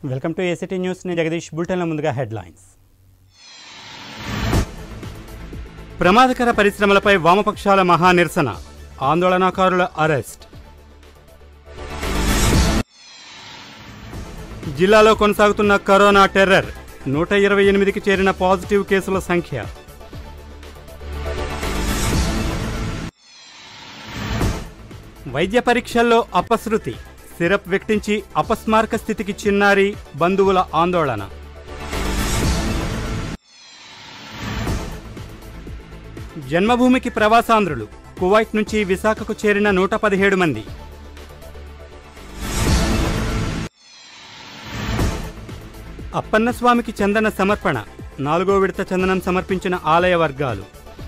Welcome to ACT news నేను జగదీష్ బులెటిన్ల ముందుగా headlines ప్రమాదకర పరిశ్రమలపై వామపక్షాల మహా నిరసన ఆందోళనకారుల అరెస్ట్ జిల్లాలో కొనసాగుతున్న కరోనా టెర్రర్ నూట ఇరవై ఎనిమిదికి చేరిన పాజిటివ్ కేసుల సంఖ్య వైద్య పరీక్షల్లో అపశృతి సిరప్ వ్యక్తించి అపస్మారక స్థితికి చిన్నారి బంధువుల ఆందోళన జన్మభూమికి ప్రవాసాంధ్రులు కువైట్ నుంచి విశాఖకు చేరిన నూట పదిహేడు మంది అప్పన్నస్వామికి చందన సమర్పణ నాలుగో విడత చందనం సమర్పించిన ఆలయ వర్గాలు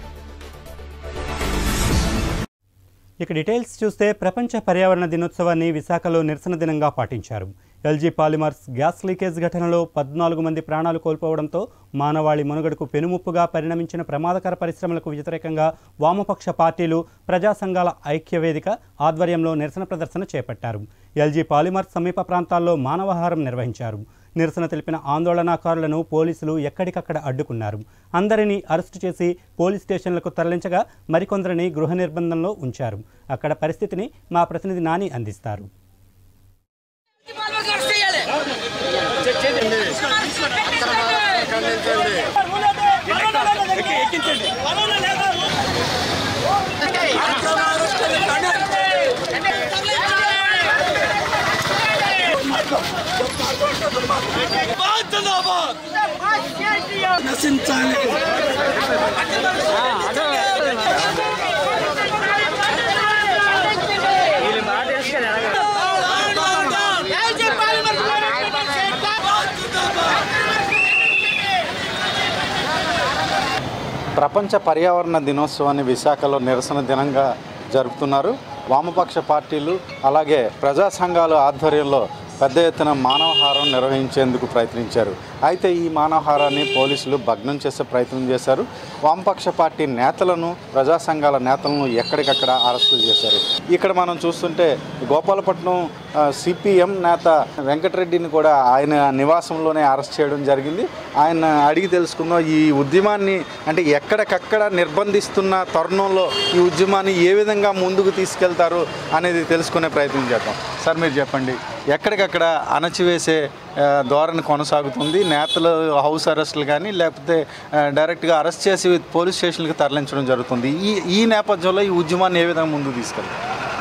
ఇక డీటెయిల్స్ చూస్తే ప్రపంచ పర్యావరణ దినోత్సవాన్ని విశాఖలో నిరసన దినంగా పాటించారు ఎల్జీ పాలిమర్స్ గ్యాస్ లీకేజ్ ఘటనలో పద్నాలుగు మంది ప్రాణాలు కోల్పోవడంతో మానవాళి మనుగడకు పెనుముప్పుగా పరిణమించిన ప్రమాదకర పరిశ్రమలకు వ్యతిరేకంగా వామపక్ష పార్టీలు ప్రజా సంఘాల ఐక్యవేదిక ఆధ్వర్యంలో నిరసన ప్రదర్శన చేపట్టారు ఎల్జీ పాలిమర్స్ సమీప ప్రాంతాల్లో మానవహారం నిర్వహించారు నిరసన తెలిపిన ఆందోళనకారులను పోలీసులు ఎక్కడికక్కడ అడ్డుకున్నారు అందరినీ అరెస్టు చేసి పోలీస్ స్టేషన్లకు తరలించగా మరికొందరిని గృహ నిర్బంధంలో ఉంచారు అక్కడ పరిస్థితిని మా ప్రతినిధి నాని అందిస్తారు నశించాలి ప్రపంచ పర్యావరణ దినోత్సవాన్ని విశాఖలో నిరసన దినంగా జరుపుతున్నారు వామపక్ష పార్టీలు అలాగే ప్రజా సంఘాల ఆధ్వర్యంలో పెద్ద ఎత్తున మానవహారం నిర్వహించేందుకు ప్రయత్నించారు అయితే ఈ మానవహారాన్ని పోలీసులు భగ్నం చేసే ప్రయత్నం చేశారు వామపక్ష పార్టీ నేతలను ప్రజా సంఘాల నేతలను ఎక్కడికక్కడ అరెస్టులు చేశారు ఇక్కడ మనం చూస్తుంటే గోపాలపట్నం సిపిఎం నేత వెంకటరెడ్డిని కూడా ఆయన నివాసంలోనే అరెస్ట్ చేయడం జరిగింది ఆయన అడిగి తెలుసుకుందాం ఈ ఉద్యమాన్ని అంటే ఎక్కడికక్కడ నిర్బంధిస్తున్న తరుణంలో ఈ ఉద్యమాన్ని ఏ విధంగా ముందుకు తీసుకెళ్తారు అనేది తెలుసుకునే ప్రయత్నం చేద్దాం సార్ మీరు చెప్పండి ఎక్కడికక్కడ అణచివేసే ఆ, ధోరణి కొనసాగుతుంది నేతలు హౌస్ అరెస్టులు కానీ లేకపోతే ఆ, డైరెక్ట్గా అరెస్ట్ చేసి పోలీస్ స్టేషన్లకు తరలించడం జరుగుతుంది ఈ ఈ నేపథ్యంలో ఈ ఉద్యమాన్ని ఏ విధంగా ముందుకు తీసుకెళ్తారు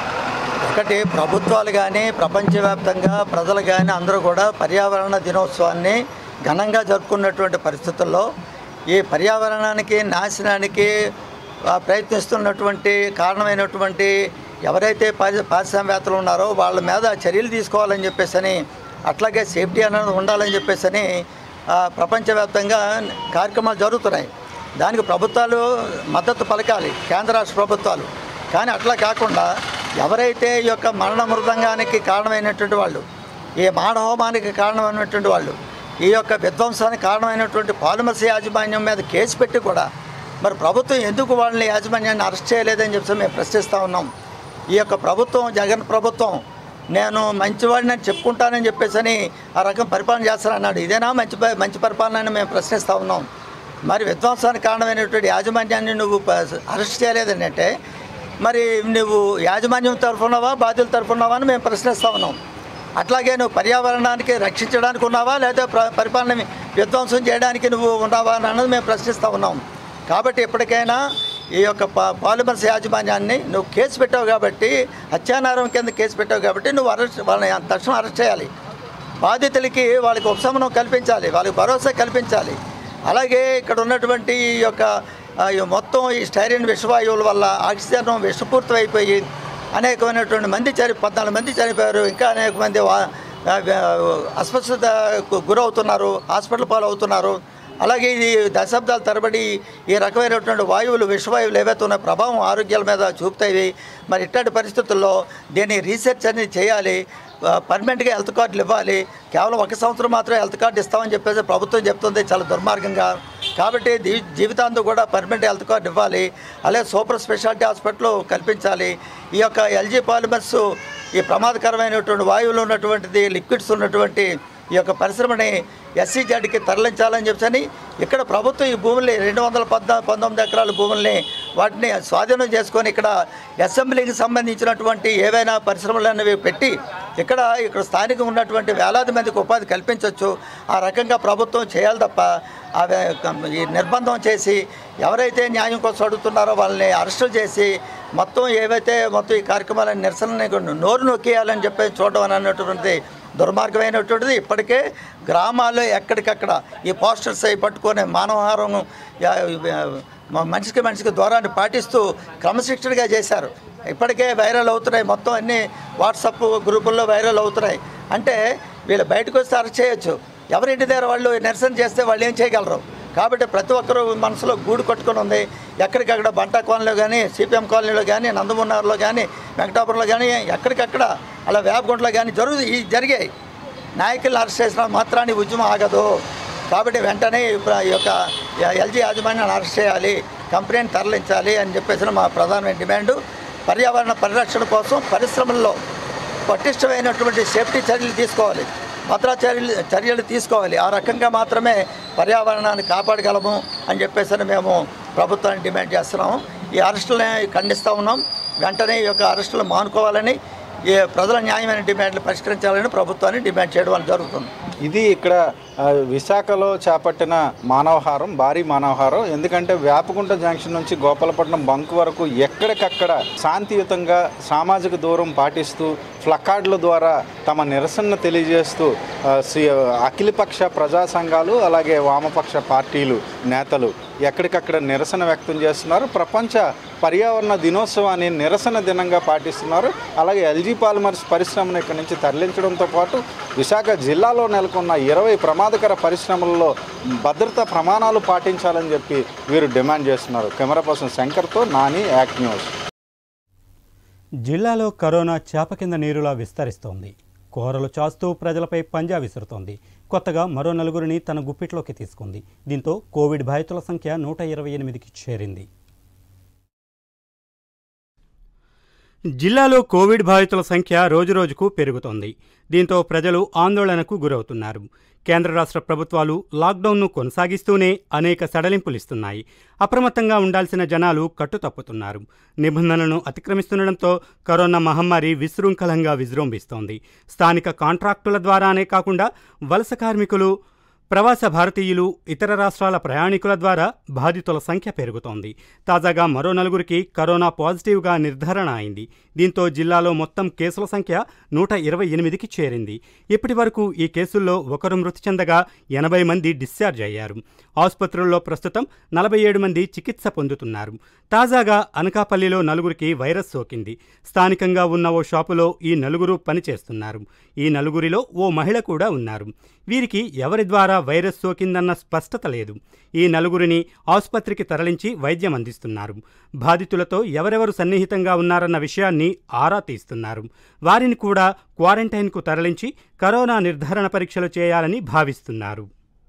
ఒకటి ప్రభుత్వాలు కానీ ప్రపంచవ్యాప్తంగా ప్రజలు కానీ అందరూ కూడా పర్యావరణ దినోత్సవాన్ని ఘనంగా జరుపుకున్నటువంటి పరిస్థితుల్లో ఈ పర్యావరణానికి నాశనానికి ఆ, ప్రయత్నిస్తున్నటువంటి కారణమైనటువంటి ఎవరైతే పారి పారిశ్రామికవేత్తలు ఉన్నారో వాళ్ళ మీద చర్యలు తీసుకోవాలని చెప్పేసి అని అట్లాగే సేఫ్టీ అనేది ఉండాలని చెప్పేసి అని ఆ, ప్రపంచవ్యాప్తంగా కార్యక్రమాలు జరుగుతున్నాయి దానికి ప్రభుత్వాలు మద్దతు పలకాలి కేంద్ర రాష్ట్ర ప్రభుత్వాలు కానీ అట్లా కాకుండా ఎవరైతే ఈ యొక్క మరణ మృదంగానికి కారణమైనటువంటి వాళ్ళు ఈ మానహోమానికి కారణమైనటువంటి వాళ్ళు ఈ యొక్క విధ్వంసానికి కారణమైనటువంటి పాలిమర్స్ యాజమాన్యం మీద కేసు పెట్టి కూడా మరి ప్రభుత్వం ఎందుకు వాళ్ళని యాజమాన్యాన్ని అరెస్ట్ చేయలేదని చెప్పి మేము ప్రశ్నిస్తూ ఉన్నాం ఈ యొక్క ప్రభుత్వం జగన్ ప్రభుత్వం నేను మంచివాడిని అని చెప్పుకుంటానని చెప్పేసి అని ఆ రకం పరిపాలన చేస్తానన్నాడు ఇదేనా మంచి ప- మంచి పరిపాలన అని మేము ప్రశ్నిస్తూ ఉన్నాం మరి విధ్వంసానికి కారణమైనటువంటి యాజమాన్యాన్ని నువ్వు ప- అరెస్ట్ చేయలేదని అంటే మరి నువ్వు యాజమాన్యం తరఫున్నావా బాధ్యుల తరఫున్నావా అని మేము ప్రశ్నిస్తూ ఉన్నాం అట్లాగే నువ్వు పర్యావరణానికి రక్షించడానికి ఉన్నావా లేదా ప్ర పరిపాలన విధ్వంసం చేయడానికి నువ్వు ఉన్నావా అని అన్నది మేము ప్రశ్నిస్తూ ఉన్నాం కాబట్టి ఎప్పటికైనా ఈ యొక్క పా పాలిమర్స్ యాజమాన్యాన్ని నువ్వు కేసు పెట్టావు కాబట్టి హత్యానారం కింద కేసు పెట్టావు కాబట్టి నువ్వు అరెస్ట్ వాళ్ళని తక్షణం అరెస్ట్ చేయాలి బాధితులకి వాళ్ళకి ఉపశమనం కల్పించాలి వాళ్ళకి భరోసా కల్పించాలి అలాగే ఇక్కడ ఉన్నటువంటి ఈ యొక్క ఆ, ఈ మొత్తం ఈ స్టైరిన్ విషవాయువుల వల్ల ఆక్సిజన్ విషపూరితం అయిపోయి అనేకమైనటువంటి మంది చని పద్నాలుగు మంది చనిపోయారు ఇంకా అనేక మంది వా- ఆ, అస్వస్థతకు గురవుతున్నారు హాస్పిటల్ పాలు అవుతున్నారు అలాగే ఇది దశాబ్దాల తరబడి ఈ రకమైనటువంటి వాయువులు విషవాయువులు ఏవైతే ఉన్న ప్రభావం ఆరోగ్యాల మీద చూపుతాయి మరి ఇట్లాంటి పరిస్థితుల్లో దీన్ని రీసెర్చ్ అనేది చేయాలి పర్మనెంట్గా హెల్త్ కార్డులు ఇవ్వాలి కేవలం ఒక సంవత్సరం మాత్రమే హెల్త్ కార్డు ఇస్తామని చెప్పేసి ప్రభుత్వం చెప్తుంది చాలా దుర్మార్గంగా కాబట్టి దీ- జీవితాంతం కూడా పర్మనెంట్ హెల్త్ కార్డు ఇవ్వాలి అలాగే సూపర్ స్పెషాలిటీ హాస్పిటల్ కల్పించాలి ఈ యొక్క ఎల్జీ పాలిమర్స్ ఈ ప్రమాదకరమైనటువంటి వాయువులు ఉన్నటువంటిది లిక్విడ్స్ ఉన్నటువంటి ఈ యొక్క పరిశ్రమని ఎస్సీజెడ్కి తరలించాలని చెప్పని ఇక్కడ ప్రభుత్వం ఈ భూముల్ని రెండు వందల పద్నా పంతొమ్మిది ఎకరాల భూముల్ని వాటిని స్వాధీనం చేసుకొని ఇక్కడ అసెంబ్లీకి సంబంధించినటువంటి ఏవైనా పరిశ్రమలు అనేవి పెట్టి ఇక్కడ ఇక్కడ స్థానికంగా ఉన్నటువంటి వేలాది మందికి ఉపాధి కల్పించవచ్చు ఆ రకంగా ప్రభుత్వం చేయాలి తప్ప అవి ఈ నిర్బంధం చేసి ఎవరైతే న్యాయం కోసం అడుగుతున్నారో వాళ్ళని అరెస్టులు చేసి మొత్తం ఏవైతే మొత్తం ఈ కార్యక్రమాలను నిరసన నోరు నొక్కేయాలని చెప్పి చూడడం అన్నటువంటి దుర్మార్గమైనటువంటిది ఇప్పటికే గ్రామాల్లో ఎక్కడికక్కడ ఈ పోస్టర్స్ అవి పట్టుకొని మానవహారం యా- మ- మనిషికి మనిషికి దూరాన్ని పాటిస్తూ క్రమశిక్షణగా చేశారు ఇప్పటికే వైరల్ అవుతున్నాయి మొత్తం అన్ని వాట్సాప్ గ్రూపుల్లో వైరల్ అవుతున్నాయి అంటే వీళ్ళు బయటకు వస్తే అరెస్ట్ చేయొచ్చు ఎవరింటి దగ్గర వాళ్ళు నిరసన చేస్తే వాళ్ళు ఏం చేయగలరు కాబట్టి ప్రతి ఒక్కరూ మనసులో గూడు కొట్టుకొని ఉంది ఎక్కడికక్కడ బంటా కాలనీలో కానీ సిపిఎం కాలనీలో కానీ నందమున్నారులో కానీ వెంకటాపురంలో కానీ ఎక్కడికక్కడ అలా వేపగుంటలో కానీ జరుగు ఈ జరిగాయి నాయకులను అరెస్ట్ చేసిన మాత్రాన్ని ఉద్యమం ఆగదు కాబట్టి వెంటనే ఇప్పుడు ఈ యొక్క ఎల్జీ యాజమాన్యాన్ని అరెస్ట్ చేయాలి కంపెనీని తరలించాలి అని చెప్పేసి మా ప్రధానమైన డిమాండు పర్యావరణ పరిరక్షణ కోసం పరిశ్రమల్లో పటిష్టమైనటువంటి సేఫ్టీ చర్యలు తీసుకోవాలి భద్రా చర్యలు చర్యలు తీసుకోవాలి ఆ రకంగా మాత్రమే పర్యావరణాన్ని కాపాడగలము అని చెప్పేసి మేము ప్రభుత్వాన్ని డిమాండ్ చేస్తున్నాము ఈ అరెస్టులని ఖండిస్తూ ఉన్నాం వెంటనే ఈ యొక్క అరెస్టులు మానుకోవాలని ఈ ప్రజల న్యాయమైన డిమాండ్లు పరిష్కరించాలని ప్రభుత్వాన్ని డిమాండ్ చేయడం వల్ల జరుగుతుంది ఇది ఇక్కడ ఆ, విశాఖలో చేపట్టిన మానవహారం భారీ మానవహారం ఎందుకంటే వేపకుంట జంక్షన్ నుంచి గోపాలపట్నం బంక్ వరకు ఎక్కడికక్కడ శాంతియుతంగా సామాజిక దూరం పాటిస్తూ ఫ్లకార్డుల ద్వారా తమ నిరసనను తెలియజేస్తూ ఆ, సి- అఖిలపక్ష ప్రజా సంఘాలు అలాగే వామపక్ష పార్టీలు నేతలు ఎక్కడికక్కడ నిరసన వ్యక్తం చేస్తున్నారు ప్రపంచ పర్యావరణ దినోత్సవాన్ని నిరసన దినంగా పాటిస్తున్నారు అలాగే ఎల్జీ పాలిమర్స్ పరిశ్రమను ఇక్కడి నుంచి తరలించడంతో పాటు విశాఖ జిల్లాలో నెలకొన్న ఇరవై ప్రమాదకర పరిశ్రమలలో భద్రతా ప్రమాణాలు పాటించాలని చెప్పి వీరు డిమాండ్ చేస్తున్నారు కెమెరా పర్సన్ శంకర్తో నాని యాక్ట్ న్యూస్ జిల్లాలో కరోనా చేప కింద నీరులా విస్తరిస్తోంది కోరలు చాస్తూ ప్రజలపై పంజా విసురుతోంది కొత్తగా మరో నలుగురిని తన గుప్పిట్లోకి తీసుకుంది దీంతో కోవిడ్ బాధితుల సంఖ్య నూట ఇరవై ఎనిమిదికి చేరింది జిల్లాలో కోవిడ్ బాధితుల సంఖ్య రోజురోజుకు పెరుగుతోంది దీంతో ప్రజలు ఆందోళనకు గురవుతున్నారు కేంద్ర రాష్ట్ర ప్రభుత్వాలు లాక్డౌన్ను కొనసాగిస్తూనే అనేక సడలింపులిస్తున్నాయి అప్రమత్తంగా ఉండాల్సిన జనాలు కట్టుతప్పుతున్నారు నిబంధనలను అతిక్రమిస్తుండటంతో కరోనా మహమ్మారి విశృంఖలంగా విజృంభిస్తోంది స్థానిక కాంట్రాక్టుల ద్వారానే కాకుండా వలస కార్మికులు ప్రవాస భారతీయులు ఇతర రాష్ట్రాల ప్రయాణికుల ద్వారా బాధితుల సంఖ్య పెరుగుతోంది తాజాగా మరో నలుగురికి కరోనా పాజిటివ్గా నిర్ధారణ అయింది దీంతో జిల్లాలో మొత్తం కేసుల సంఖ్య నూట ఇరవై ఎనిమిదికి చేరింది ఇప్పటి వరకు ఈ కేసుల్లో ఒకరు మృతి చెందగా ఎనభై మంది డిశ్చార్జ్ అయ్యారు ఆసుపత్రుల్లో ప్రస్తుతం నలభై ఏడు మంది చికిత్స పొందుతున్నారు తాజాగా అనకాపల్లిలో నలుగురికి వైరస్ సోకింది స్థానికంగా ఉన్న ఓ షాపులో ఈ నలుగురు పనిచేస్తున్నారు ఈ నలుగురిలో ఓ మహిళ కూడా ఉన్నారు వీరికి ఎవరి ద్వారా వైరస్ సోకిందన్న స్పష్టత లేదు ఈ నలుగురిని ఆసుపత్రికి తరలించి వైద్యం అందిస్తున్నారు బాధితులతో ఎవరెవరు సన్నిహితంగా ఉన్నారన్న విషయాన్ని ఆరా తీస్తున్నారు వారిని కూడా క్వారంటైన్కు తరలించి కరోనా నిర్ధారణ పరీక్షలు చేయాలని భావిస్తున్నారు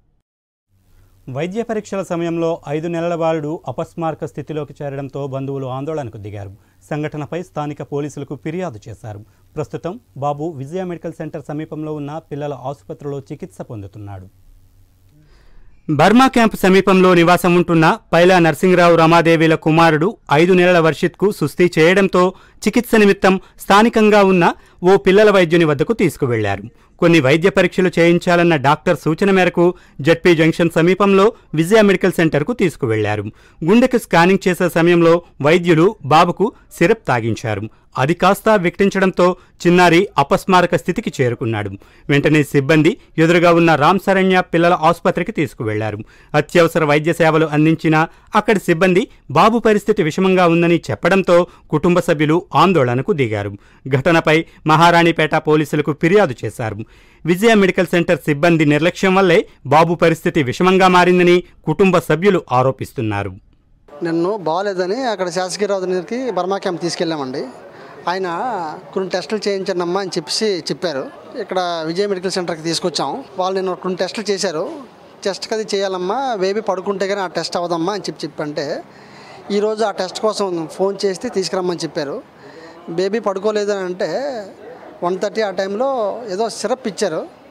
వైద్య పరీక్షల సమయంలో ఐదు నెలల బాలుడు అపస్మారక స్థితిలోకి చేరడంతో బంధువులు ఆందోళనకు దిగారు సంఘటనపై స్థానిక పోలీసులకు ఫిర్యాదు చేశారు ప్రస్తుతం బాబు విజయ మెడికల్ సెంటర్ సమీపంలో ఉన్న పిల్లల ఆసుపత్రిలో చికిత్స పొందుతున్నాడు బర్మా క్యాంప్ సమీపంలో నివాసం ఉంటున్న పైలా నరసింహరావు రమాదేవిల కుమారుడు ఐదు నెలల వర్షిత్కు సుస్థి చేయడంతో చికిత్స నిమిత్తం స్థానికంగా ఉన్న ఓ పిల్లల వైద్యుని వద్దకు తీసుకువెళ్లారు కొన్ని వైద్య పరీక్షలు చేయించాలన్న డాక్టర్ సూచన మేరకు జడ్పీ జంక్షన్ సమీపంలో విజయ మెడికల్ సెంటర్కు తీసుకువెళ్లారు గుండెకు స్కానింగ్ చేసే సమయంలో వైద్యులు బాబుకు సిరప్ తాగించారు అది కాస్త వికటించడంతో చిన్నారి అపస్మారక స్థితికి చేరుకున్నాడు వెంటనే సిబ్బంది ఎదురుగా ఉన్న రామ్ శరణ్య పిల్లల ఆసుపత్రికి తీసుకువెళ్లారు అత్యవసర వైద్య సేవలు అందించిన అక్కడి సిబ్బంది బాబు పరిస్థితి విషమంగా ఉందని చెప్పడంతో కుటుంబ సభ్యులు ఆందోళనకు దిగారు ఘటనపై మహారాణిపేట పోలీసులకు ఫిర్యాదు చేశారు విజయ మెడికల్ సెంటర్ సిబ్బంది నిర్లక్ష్యం వల్లే బాబు పరిస్థితి విషమంగా మారిందని కుటుంబ సభ్యులు ఆరోపిస్తున్నారు నన్ను బాగాలేదని అక్కడ శాసకీయరావు దగ్గరికి బర్మా క్యాంప్ తీసుకెళ్ళామండి ఆయన కొన్ని టెస్టులు చేయించండమ్మా అని చెప్పేసి చెప్పారు ఇక్కడ విజయ మెడికల్ సెంటర్కి తీసుకొచ్చాం వాళ్ళు నేను కొన్ని టెస్టులు చేశారు టెస్ట్కి అది చేయాలమ్మా బేబీ పడుకుంటే కానీ ఆ టెస్ట్ అవ్వదమ్మా అని చెప్పి చెప్పంటే ఈరోజు ఆ టెస్ట్ కోసం ఫోన్ చేస్తే తీసుకురమ్మని చెప్పారు బేబీ పడుకోలేదు అని అంటే వన్ థర్టీ ఆ టైంలో ఏదో సిరప్ ఇచ్చారు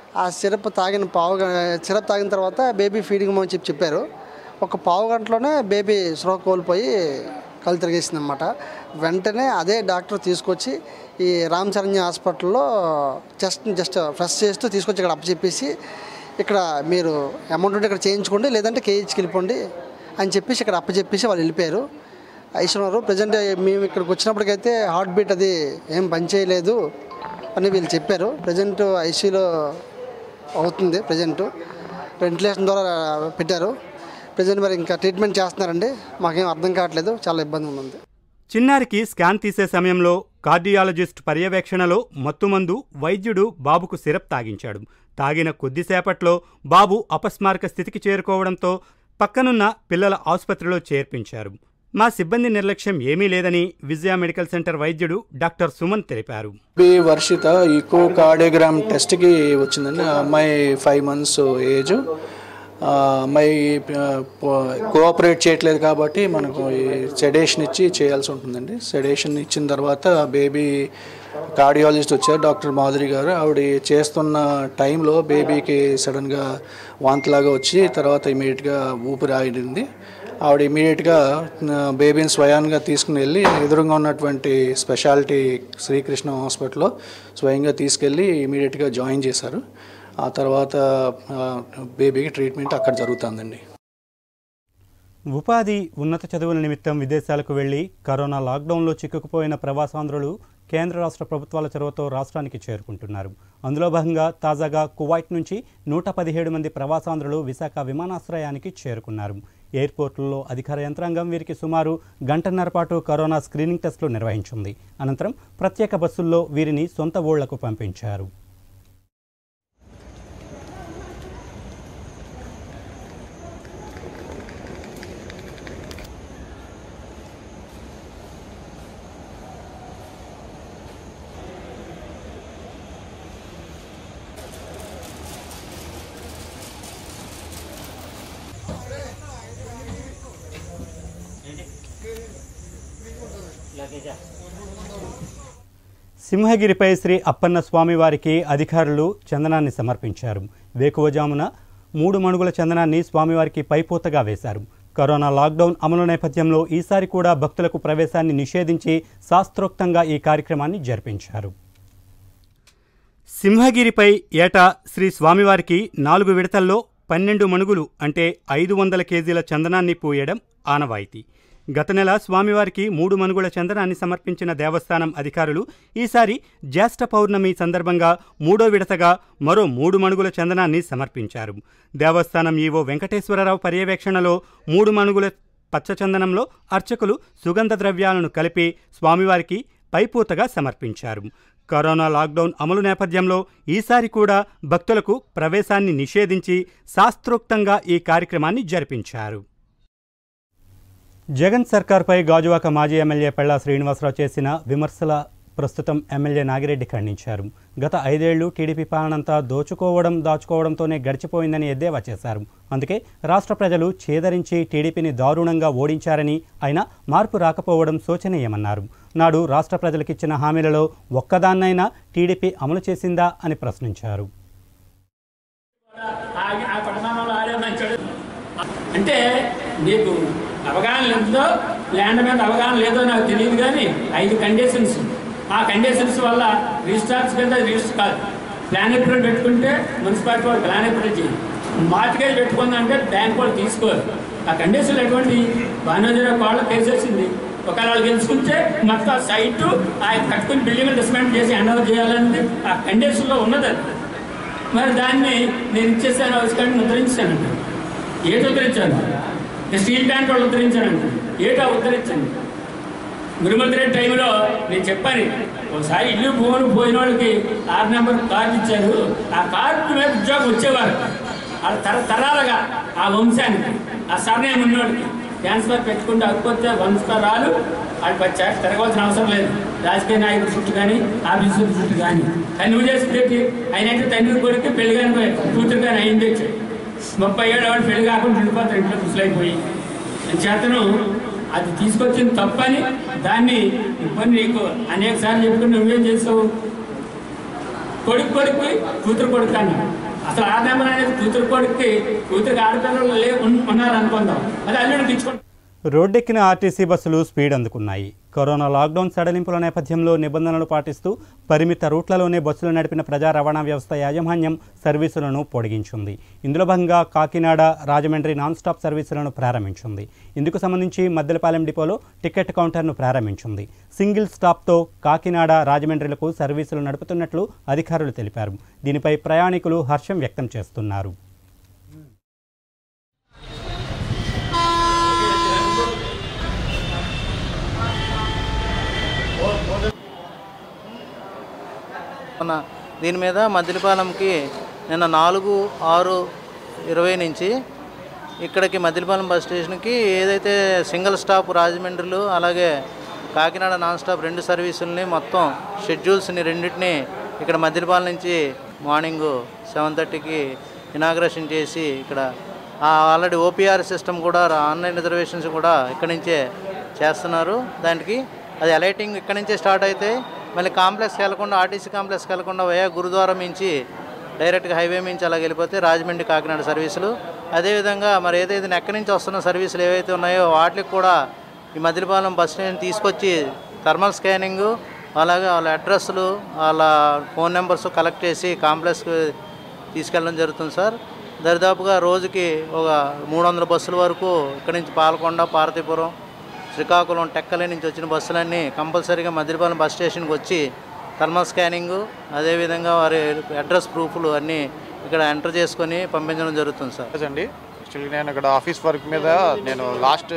ఆ సిరప్ తాగిన పావు గ- సిరప్ తాగిన తర్వాత బేబీ ఫీడింగ్ అని చెప్పి చెప్పారు ఒక పావు గంటలోనే బేబీ స్పృహ కోల్పోయి కళ్ళు తిరిగేసింది అనమాట వెంటనే అదే డాక్టర్ తీసుకొచ్చి ఈ రామ్ చరణ్య హాస్పిటల్లో జస్ట్ జస్ట్ ఫ్రెష్ చేస్తూ తీసుకొచ్చి ఇక్కడ అప్పచెప్పేసి ఇక్కడ మీరు అమౌంట్ ఉంటే ఇక్కడ చేయించుకోండి లేదంటే కేజీకి వెళ్ళిపోండి అని చెప్పేసి ఇక్కడ అప్పచెప్పేసి వాళ్ళు వెళ్ళిపోయారు ఐశ్వరారు ప్రజెంట్ మేము ఇక్కడికి వచ్చినప్పటికైతే హార్ట్ బీట్ అది ఏం పనిచేయలేదు అని వీళ్ళు చెప్పారు ప్రజెంట్ ఐసీలో అవుతుంది ప్రజెంట్ వెంటిలేషన్ ద్వారా పెట్టారు ప్రజెంట్ మరి ఇంకా ట్రీట్మెంట్ చేస్తున్నారండి మాకేం అర్థం కావట్లేదు చాలా ఇబ్బంది ఉంది చిన్నారికి స్కాన్ తీసే సమయంలో కార్డియాలజిస్ట్ పర్యవేక్షణలో మత్తుమందు వైద్యుడు బాబుకు సిరప్ తాగించాడు తాగిన కొద్దిసేపట్లో బాబు అపస్మారక స్థితికి చేరుకోవడంతో పక్కనున్న పిల్లల ఆసుపత్రిలో చేర్పించారు మా సిబ్బంది నిర్లక్ష్యం ఏమీ లేదని విజయ మెడికల్ సెంటర్ వైద్యుడు డాక్టర్ సుమన్ తెలిపారు బి వర్షిత ఈకో కార్డియోగ్రామ్ టెస్ట్కి వచ్చిందండి ఆ అమ్మాయి ఫైవ్ మంత్స్ ఏజ్ ఆ అమ్మాయి కోఆపరేట్ చేయట్లేదు కాబట్టి మనకు సెడేషన్ ఇచ్చి చేయాల్సి ఉంటుందండి సెడేషన్ ఇచ్చిన తర్వాత బేబీ కార్డియాలజిస్ట్ వచ్చారు డాక్టర్ మాధురి గారు ఆవిడ చేస్తున్న టైంలో బేబీకి సడన్గా వాంతిలాగా వచ్చి తర్వాత ఇమీడియట్గా ఊపిరి ఆగింది ఆవిడ ఇమీడియట్గా బేబీని స్వయాన్గా తీసుకుని వెళ్ళి ఎదురుగా ఉన్నటువంటి స్పెషాలిటీ శ్రీకృష్ణ హాస్పిటల్లో స్వయంగా తీసుకెళ్ళి ఇమీడియట్గా జాయిన్ చేశారు ఆ తర్వాత ఆ, బేబీకి ట్రీట్మెంట్ అక్కడ జరుగుతుందండి ఉపాధి ఉన్నత చదువుల నిమిత్తం విదేశాలకు వెళ్లి కరోనా లాక్డౌన్లో చిక్కుకుపోయిన ప్రవాసాంధ్రులు కేంద్ర రాష్ట్ర ప్రభుత్వాల చొరవతో రాష్ట్రానికి చేరుకుంటున్నారు అందులో భాగంగా తాజాగా కువైట్ నుంచి నూట పదిహేడు మంది ప్రవాసాంధ్రులు విశాఖ విమానాశ్రయానికి చేరుకున్నారు ఎయిర్పోర్టుల్లో అధికార యంత్రాంగం వీరికి సుమారు గంటన్నర పాటు కరోనా స్క్రీనింగ్ టెస్టులు నిర్వహించింది అనంతరం ప్రత్యేక బస్సుల్లో వీరిని సొంత ఊళ్లకు పంపించారు సింహగిరిపై శ్రీ అప్పన్న స్వామివారికి అధికారులు చందనాన్ని సమర్పించారు వేకువజామున మూడు మణుగుల చందనాన్ని స్వామివారికి పైపోతగా వేశారు కరోనా లాక్డౌన్ అమలు నేపథ్యంలో ఈసారి కూడా భక్తులకు ప్రవేశాన్ని నిషేధించి శాస్త్రోక్తంగా ఈ కార్యక్రమాన్ని జరిపించారు సింహగిరిపై ఏటా శ్రీ స్వామివారికి నాలుగు విడతల్లో పన్నెండు మణుగులు అంటే ఐదు వందల కేజీల చందనాన్ని పూయడం ఆనవాయితీ గత నెల స్వామివారికి మూడు మనుగుల చందనాన్ని సమర్పించిన దేవస్థానం అధికారులు ఈసారి జ్యేష్ఠ పౌర్ణమి సందర్భంగా మూడో విడతగా మరో మూడు మణుగుల చందనాన్ని సమర్పించారు దేవస్థానం ఈవో వెంకటేశ్వరరావు పర్యవేక్షణలో మూడు మణుగుల పచ్చచందనంలో అర్చకులు సుగంధ ద్రవ్యాలను కలిపి స్వామివారికి పైపూతగా సమర్పించారు కరోనా లాక్డౌన్ అమలు నేపథ్యంలో ఈసారి కూడా భక్తులకు ప్రవేశాన్ని నిషేధించి శాస్త్రోక్తంగా ఈ కార్యక్రమాన్ని జరిపించారు జగన్ సర్కార్పై గాజువాక మాజీ ఎమ్మెల్యే పెళ్లా శ్రీనివాసరావు చేసిన విమర్శల ప్రస్తుతం ఎమ్మెల్యే నాగిరెడ్డి ఖండించారు గత ఐదేళ్లు టీడీపీ పాలనంతా దోచుకోవడం దాచుకోవడంతోనే గడిచిపోయిందని ఎద్దేవా చేశారు అందుకే రాష్ట్ర ప్రజలు చేదరించి టీడీపీని దారుణంగా ఓడించారని అయినా మార్పు రాకపోవడం శోచనీయమన్నారు నాడు రాష్ట్ర ప్రజలకిచ్చిన హామీలలో ఒక్కదాన్నైనా టీడీపీ అమలు చేసిందా అని ప్రశ్నించారు ఆ- ఆ పట్టణంలో ఆడేమంచాడు అంటే నీకు అవగాహన ఎంతో ల్యాండ్ మీద అవగాహన లేదో నాకు తెలియదు కానీ ఐదు కండిషన్స్ ఆ కండిషన్స్ వల్ల రిజిస్టార్స్ కింద రిజిస్టర్ కాదు ప్లాన్ ఎప్పుడు పెట్టుకుంటే మున్సిపాలిటీ వాళ్ళు ప్లాన్ ఎప్పుడు చేయాలి మార్టిగేజ్ పెట్టుకుందంటే బ్యాంక్ వాళ్ళు తీసుకోరు ఆ కండిషన్లు ఎటువంటి బాణోజీరావు వాళ్ళ కేసు వచ్చింది ఒకవేళ వాళ్ళు గెలుచుకుంటే మొత్తం ఆ సైటు ఆ కట్టుకుని బిల్డింగ్ డిస్మెంట్ చేసి హ్యాండ్ ఓవర్ చేయాలన్నది ఆ కండిషన్లో ఉన్నది అది మరి దాన్ని నేను ఇచ్చేసాను అవసరాన్ని ఉద్ధరించానంట ఏటి ఉద్ధరించాను నేను స్టీల్ ప్లాంట్ వాళ్ళు ఉద్ధరించానంట ఏటా ఉద్ధరించాను గురుమంత్రి టైంలో నేను చెప్పాను ఒకసారి ఇల్లు భూములు పోయిన వాళ్ళకి ఆరు నెంబర్ కార్డు ఇచ్చారు ఆ కార్డు మీద ఉద్యోగం వచ్చేవారు వాళ్ళ తర తరాలుగా ఆ వంశానికి ఆ సర్నేమ్ ఉన్నవాడికి ట్రాన్స్ఫర్ పెట్టుకుంటే అకపోతే వంశరాలు వాళ్ళు వచ్చాక తిరగవలసిన అవసరం లేదు రాజకీయ నాయకుడి చుట్టూ కానీ ఆఫీసర్ చుట్టూ కానీ కానీ నువ్వు చేసింది ఏంటి ఆయన అయితే తండ్రి కొడుకు పెళ్లి కానీ కూతురు కానీ అయింది ముప్పై ఏడు వాడు పెళ్లి కాకుండా ఉండిపోతారు ఇంట్లో ముసలైపోయి చేతను అది తీసుకొచ్చింది తప్పని దాన్ని ఇప్పుడు నీకు అనేక సార్లు చెప్పుకుని నువ్వేం చేసావు కొడుకు కొడుకు కూతురు కొడుకు అన్నాడు అసలు ఆ నెంబర్ అనేది కూతురు కొడుకుకి కూతురికి ఆడపిల్లలు లే ఉన్- ఉన్నారు అనుకుందాం అది అల్లుడికి ఇచ్చుకుంటాం రోడ్డెక్కిన ఆర్టీసీ బస్సులు స్పీడ్ అందుకున్నాయి కరోనా లాక్డౌన్ సడలింపుల నేపథ్యంలో నిబంధనలు పాటిస్తూ పరిమిత రూట్లలోనే బస్సులు నడిపిన ప్రజా రవాణా వ్యవస్థ యాజమాన్యం సర్వీసులను పొడిగించింది ఇందులో భాగంగా కాకినాడ రాజమండ్రి నాన్ స్టాప్ సర్వీసులను ప్రారంభించింది ఇందుకు సంబంధించి మద్దెలపాలెం డిపోలో టికెట్ కౌంటర్ను ప్రారంభించింది సింగిల్ స్టాప్తో కాకినాడ రాజమండ్రిలకు సర్వీసులు నడుపుతున్నట్లు అధికారులు తెలిపారు దీనిపై ప్రయాణికులు హర్షం వ్యక్తం చేస్తున్నారు మన దీని మీద మద్దిలపాలెంకి నిన్న నాలుగు ఆరు ఇరవై నుంచి ఇక్కడికి మద్దిలపాలెం బస్ స్టేషన్కి ఏదైతే సింగిల్ స్టాప్ రాజమండ్రిలో అలాగే కాకినాడ నాన్ స్టాప్ రెండు సర్వీసుల్ని మొత్తం షెడ్యూల్స్ని రెండింటిని ఇక్కడ మద్దిలపాలెం నుంచి మార్నింగ్ సెవెన్ థర్టీకి ఇనాగ్రేషన్ చేసి ఇక్కడ ఆల్రెడీ ఓపీఆర్ సిస్టమ్ కూడా ఆన్లైన్ రిజర్వేషన్స్ కూడా ఇక్కడి నుంచే చేస్తున్నారు దానికి అది అలైటింగ్ ఇక్కడి నుంచే స్టార్ట్ అయితే మళ్ళీ కాంప్లెక్స్కి వెళ్లకుండా ఆర్టీసీ కాంప్లెక్స్కి వెళ్లకుండా వయా గురుద్వారం నుంచి డైరెక్ట్గా హైవే నుంచి అలా వెళ్ళిపోతే రాజమండ్రి కాకినాడ సర్వీసులు అదేవిధంగా మరి ఏదైతే ఎక్కడి నుంచి వస్తున్న సర్వీసులు ఏవైతే ఉన్నాయో వాటికి కూడా ఈ మదిలిపాలెం బస్ స్టేషన్ తీసుకొచ్చి థర్మల్ స్కానింగు అలాగే వాళ్ళ అడ్రస్లు వాళ్ళ ఫోన్ నెంబర్స్ కలెక్ట్ చేసి కాంప్లెక్స్కి తీసుకెళ్ళడం జరుగుతుంది సార్ దరిదాపుగా రోజుకి ఒక మూడు వందల బస్సుల వరకు ఇక్కడి నుంచి పాలకొండ పార్వతీపురం శ్రీకాకుళం టెక్కలి నుంచి వచ్చిన బస్సులన్నీ కంపల్సరీగా మదిలిపాలెం బస్ స్టేషన్కి వచ్చి థర్మల్ స్కానింగు అదేవిధంగా వారి అడ్రస్ ప్రూఫ్లు అన్నీ ఇక్కడ ఎంటర్ చేసుకొని పంపించడం జరుగుతుంది సార్ ఎస్ అండి యాక్చువల్లీ నేను ఇక్కడ ఆఫీస్ వర్క్ మీద నేను లాస్ట్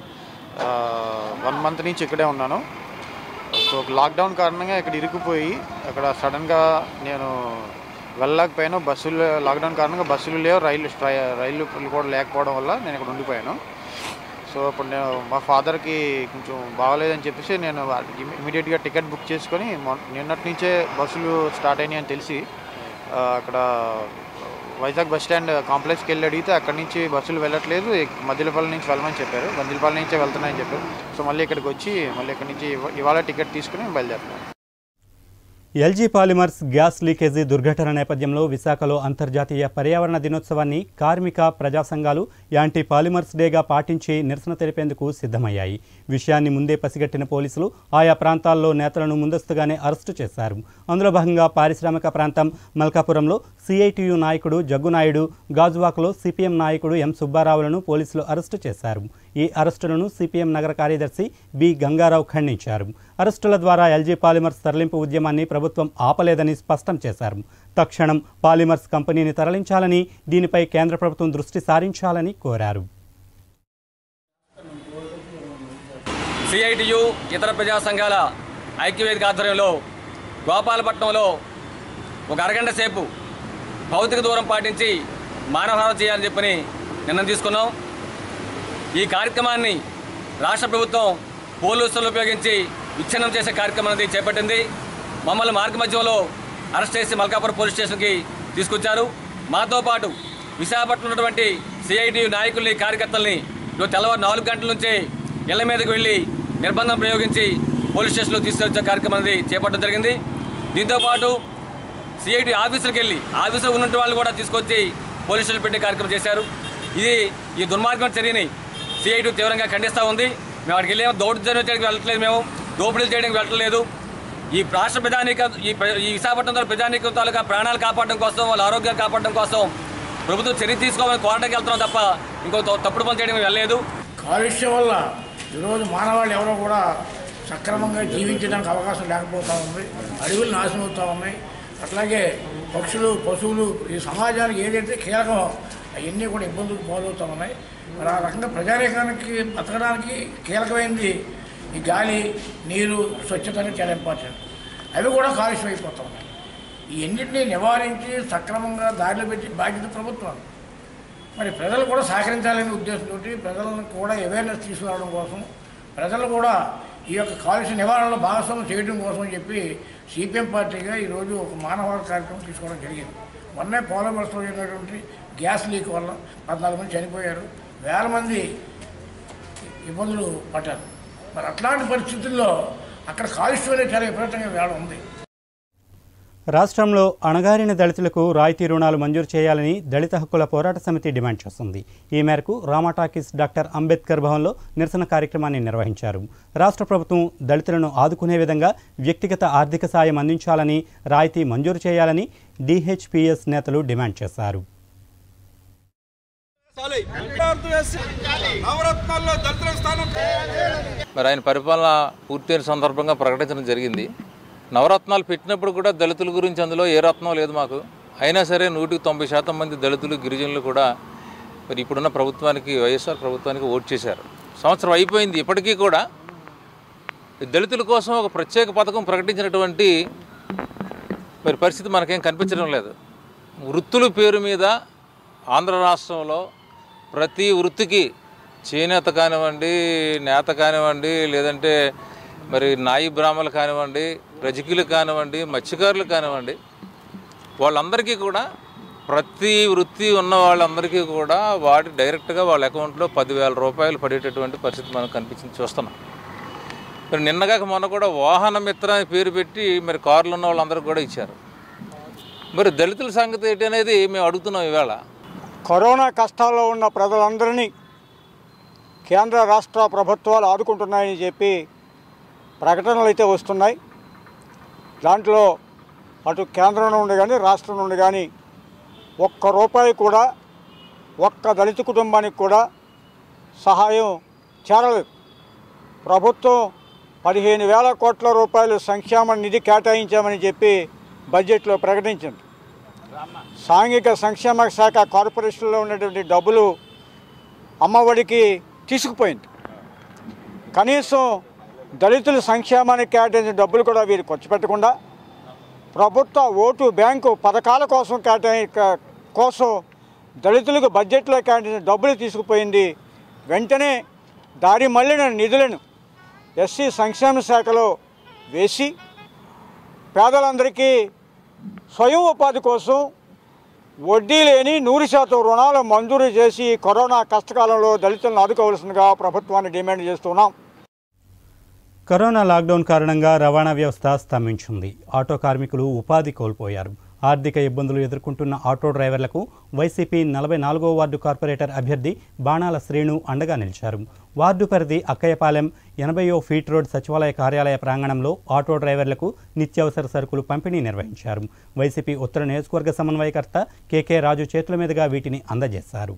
వన్ మంత్ నుంచి ఇక్కడే ఉన్నాను సో లాక్డౌన్ కారణంగా ఇక్కడ ఇరుక్కుపోయి అక్కడ సడన్గా నేను వెళ్ళలేకపోయాను బస్సులు లాక్డౌన్ కారణంగా బస్సులు లేవు రైలు స్ట్రై రైలు కూడా లేకపోవడం వల్ల నేను ఇక్కడ ఉండిపోయాను సో ఇప్పుడు నేను మా ఫాదర్కి కొంచెం బాగలేదని చెప్పేసి నేను ఇమీడియట్గా టికెట్ బుక్ చేసుకొని మొన్న- నిన్నటి నుంచే బస్సులు స్టార్ట్ అయినాయి అని తెలిసి ఆ, అక్కడ వైజాగ్ బస్ స్టాండ్ కాంప్లెక్స్కి వెళ్ళి అడిగితే అక్కడి నుంచి బస్సులు వెళ్ళట్లేదు మద్దిలపల్లి నుంచి వెళ్ళమని చెప్పారు మద్దిలపల్లి నుంచే వెళ్తున్నాయని చెప్పారు సో మళ్ళీ ఇక్కడికి వచ్చి మళ్ళీ ఇక్కడి నుంచి ఇవ- ఇవాళ టికెట్ తీసుకుని బయలుదేరుతున్నాను ఎల్జీ పాలిమర్స్ గ్యాస్ లీకేజీ దుర్ఘటన నేపథ్యంలో విశాఖలో అంతర్జాతీయ పర్యావరణ దినోత్సవాన్ని కార్మిక ప్రజా సంఘాలు యాంటీ పాలిమర్స్ డేగా పాటించి నిరసన తెలిపేందుకు సిద్ధమయ్యాయి విషయాన్ని ముందే పసిగట్టిన పోలీసులు ఆయా ప్రాంతాల్లో నేతలను ముందస్తుగానే అరెస్టు చేశారు అందులో భాగంగా పారిశ్రామిక ప్రాంతం మల్కాపురంలో సిఐటియు నాయకుడు జగ్గునాయుడు గాజువాకలో సిపిఎం నాయకుడు ఎం సుబ్బారావులను పోలీసులు అరెస్టు చేశారు ఈ అరెస్టులను సిపిఎం నగర కార్యదర్శి బి గంగారావు ఖండించారు అరెస్టుల ద్వారా ఎల్జీ పాలిమర్స్ తరలింపు ఉద్యమాన్ని ప్రభుత్వం ఆపలేదని స్పష్టం చేశారు తక్షణం పాలిమర్స్ కంపెనీని తరలించాలని దీనిపై కేంద్ర ప్రభుత్వం దృష్టి సారించాలని కోరారు సిఐటియు ఇతర ప్రజా సంఘాల ఐక్యవేదిక ఆధ్వర్యంలో గోపాలపట్నంలో ఒక అరగంట సేపు భౌతిక దూరం పాటించి మానవహారం చేయాలని చెప్పని నిర్ణయం తీసుకున్నాం ఈ కార్యక్రమాన్ని రాష్ట్ర ప్రభుత్వం పోలీసులను ఉపయోగించి విచ్ఛిన్నం చేసే కార్యక్రమం అనేది చేపట్టింది మమ్మల్ని మార్గ మధ్యంలో అరెస్ట్ చేసి మల్కాపురం పోలీస్ స్టేషన్కి తీసుకొచ్చారు మాతో పాటు విశాఖపట్నం ఉన్నటువంటి సిఐటియు నాయకుల్ని కార్యకర్తల్ని ఈరోజు తెల్లవారు నాలుగు గంటల నుంచే ఇళ్ల మీదకి వెళ్ళి నిర్బంధం ప్రయోగించి పోలీస్ స్టేషన్లో తీసుకొచ్చే కార్యక్రమం అనేది చేపట్టడం జరిగింది దీంతోపాటు సిఐటి ఆఫీసులకు వెళ్ళి ఆఫీసులో ఉన్నటువంటి వాళ్ళు కూడా తీసుకొచ్చి పోలీస్ స్టేషన్ పెట్టే కార్యక్రమం చేశారు ఇది ఈ దుర్మార్గం చర్యని సిఐటి తీవ్రంగా ఖండిస్తూ ఉంది మేము అక్కడికి వెళ్ళేమో దౌర్జన్యం చేయడానికి వెళ్ళట్లేదు మేము దోపిడీలు చేయడానికి వెళ్ళట్లేదు ఈ రాష్ట్ర ప్రజానీక ఈ ప్ర- ఈ విశాఖపట్నం ప్రజానీకం తాలూకా ప్రాణాలు కాపాడడం కోసం వాళ్ళ ఆరోగ్యాలు కాపాడడం కోసం ప్రభుత్వం చర్య తీసుకోవాలని కోరడానికి వెళ్తున్నాం తప్ప ఇంకో త- తప్పుడు పని చేయడం వెళ్ళలేదు కాలుష్యం వల్ల ఈరోజు మానవాళి ఎవరో కూడా సక్రమంగా జీవించడానికి అవకాశం లేకపోతూ ఉంది అడవులు నాశనం అవుతూ ఉన్నాయి అట్లాగే పక్షులు పశువులు ఈ సమాజానికి ఏదైతే కీలకమో అవన్నీ కూడా ఇబ్బందులకు పాలవుతూ ఉన్నాయి మరి ఆ రకంగా ప్రజానీకానికి బతకడానికి కీలకమైనది ఈ గాలి నీరు స్వచ్ఛత అనేది చాలా ఇంపార్టెంట్ అవి కూడా కాలుష్యం అయిపోతూ ఉన్నాయి ఈ అన్నింటినీ నివారించి సక్రమంగా దారిలో పెట్టి బాధ్యత ప్రభుత్వం మరి ప్రజలు కూడా సహకరించాలనే ఉద్దేశంతో ప్రజలను కూడా అవేర్నెస్ తీసుకురావడం కోసం ప్రజలు కూడా ఈ యొక్క కాలుష్య నివారణలో భాగస్వామ్యం చేయడం కోసం అని చెప్పి సిపిఎం పార్టీగా ఈరోజు ఒక మానవ కార్యక్రమం తీసుకోవడం జరిగింది మొన్నే పోలమర్స్లో జరిగినటువంటి గ్యాస్ లీక్ వల్ల పద్నాలుగు మంది చనిపోయారు వేల మంది ఇబ్బందులు పడ్డారు మరి అట్లాంటి పరిస్థితుల్లో అక్కడ కాలుష్యం అనేది చాలా విపరీతంగా వేళ ఉంది రాష్ట్రంలో అణగారిన దళితులకు రాయితీ రుణాలు మంజూరు చేయాలని దళిత హక్కుల పోరాట సమితి డిమాండ్ చేస్తుంది ఈ మేరకు రామాటాకీస్ డాక్టర్ అంబేద్కర్ భవన్లో నిరసన కార్యక్రమాన్ని నిర్వహించారు రాష్ట్ర ప్రభుత్వం దళితులను ఆదుకునే విధంగా వ్యక్తిగత ఆర్థిక సాయం అందించాలని రాయితీ మంజూరు చేయాలని డిహెచ్పిఎస్ నేతలు డిమాండ్ చేశారు మరి ఆయన పరిపాలన పూర్తయిన సందర్భంగా ప్రకటించడం జరిగింది నవరత్నాలు పెట్టినప్పుడు కూడా దళితుల గురించి అందులో ఏ రత్నం లేదు మాకు అయినా సరే నూటికి తొంభై శాతం మంది దళితులు గిరిజనులు కూడా మరి ఇప్పుడున్న ప్రభుత్వానికి వైఎస్ఆర్ ప్రభుత్వానికి ఓటు చేశారు సంవత్సరం అయిపోయింది ఇప్పటికీ కూడా ఈ దళితుల కోసం ఒక ప్రత్యేక పథకం ప్రకటించినటువంటి మరి పరిస్థితి మనకేం కనిపించడం లేదు వృత్తుల పేరు మీద ఆంధ్ర రాష్ట్రంలో ప్రతి వృత్తికి చేనేత కానివ్వండి నేత కానివ్వండి లేదంటే మరి నాయి బ్రాహ్మలు కానివ్వండి రజకీలు కానివ్వండి మత్స్యకారులు కానివ్వండి వాళ్ళందరికీ కూడా ప్రతి వృత్తి ఉన్న వాళ్ళందరికీ కూడా వాటి డైరెక్ట్గా వాళ్ళ అకౌంట్లో పదివేల రూపాయలు పడేటటువంటి పరిస్థితి మనకు కనిపించింది చూస్తున్నాం మరి నిన్నగాక మొన్న కూడా వాహన మిత్ర అని పేరు పెట్టి మరి కార్లు ఉన్న వాళ్ళందరికీ కూడా ఇచ్చారు మరి దళితుల సంగతి ఏంటి అనేది మేము అడుగుతున్నాం ఈవేళ కరోనా కష్టాల్లో ఉన్న ప్రజలందరినీ కేంద్ర రాష్ట్ర ప్రభుత్వాలు ఆదుకుంటున్నాయని చెప్పి ప్రకటనలు అయితే వస్తున్నాయి దాంట్లో అటు కేంద్రం నుండి కానీ రాష్ట్రం నుండి కానీ ఒక్క రూపాయి కూడా ఒక్క దళిత కుటుంబానికి కూడా సహాయం చేరలేదు ప్రభుత్వం పదిహేను వేల కోట్ల రూపాయలు సంక్షేమ నిధి కేటాయించామని చెప్పి బడ్జెట్లో ప్రకటించింది సాంఘిక సంక్షేమ శాఖ కార్పొరేషన్లో ఉన్నటువంటి డబ్బులు అమ్మఒడికి తీసుకుపోయింది కనీసం దళితుల సంక్షేమానికి కేటాయించిన డబ్బులు కూడా వీరు ఖర్చు పెట్టకుండా ప్రభుత్వ ఓటు బ్యాంకు పథకాల కోసం కేటాయి క- కోసం దళితులకు బడ్జెట్లో కేటాయించిన డబ్బులు తీసుకుపోయింది వెంటనే దారి మళ్ళిన నిధులను ఎస్సీ సంక్షేమ శాఖలో వేసి పేదలందరికీ స్వయం ఉపాధి కోసం వడ్డీ లేని నూరు శాతం రుణాలు మంజూరు చేసి కరోనా కష్టకాలంలో దళితులను ఆదుకోవాల్సిందిగా ప్రభుత్వాన్ని డిమాండ్ చేస్తున్నాం కరోనా లాక్డౌన్ కారణంగా రవాణా వ్యవస్థ స్తంభించింది ఆటో కార్మికులు ఉపాధి కోల్పోయారు ఆర్థిక ఇబ్బందులు ఎదుర్కొంటున్న ఆటో డ్రైవర్లకు వైసీపీ నలభై నాలుగో వార్డు కార్పొరేటర్ అభ్యర్థి బాణాల శ్రీను అండగా నిలిచారు వార్డు పరిధి అక్కయ్యపాలెం ఎనభైయో ఫీట్ రోడ్ సచివాలయ కార్యాలయ ప్రాంగణంలో ఆటో డ్రైవర్లకు నిత్యావసర సరుకులు పంపిణీ నిర్వహించారు వైసీపీ ఉత్తర నియోజకవర్గ సమన్వయకర్త కేకే రాజు చేతుల మీదుగా వీటిని అందజేశారు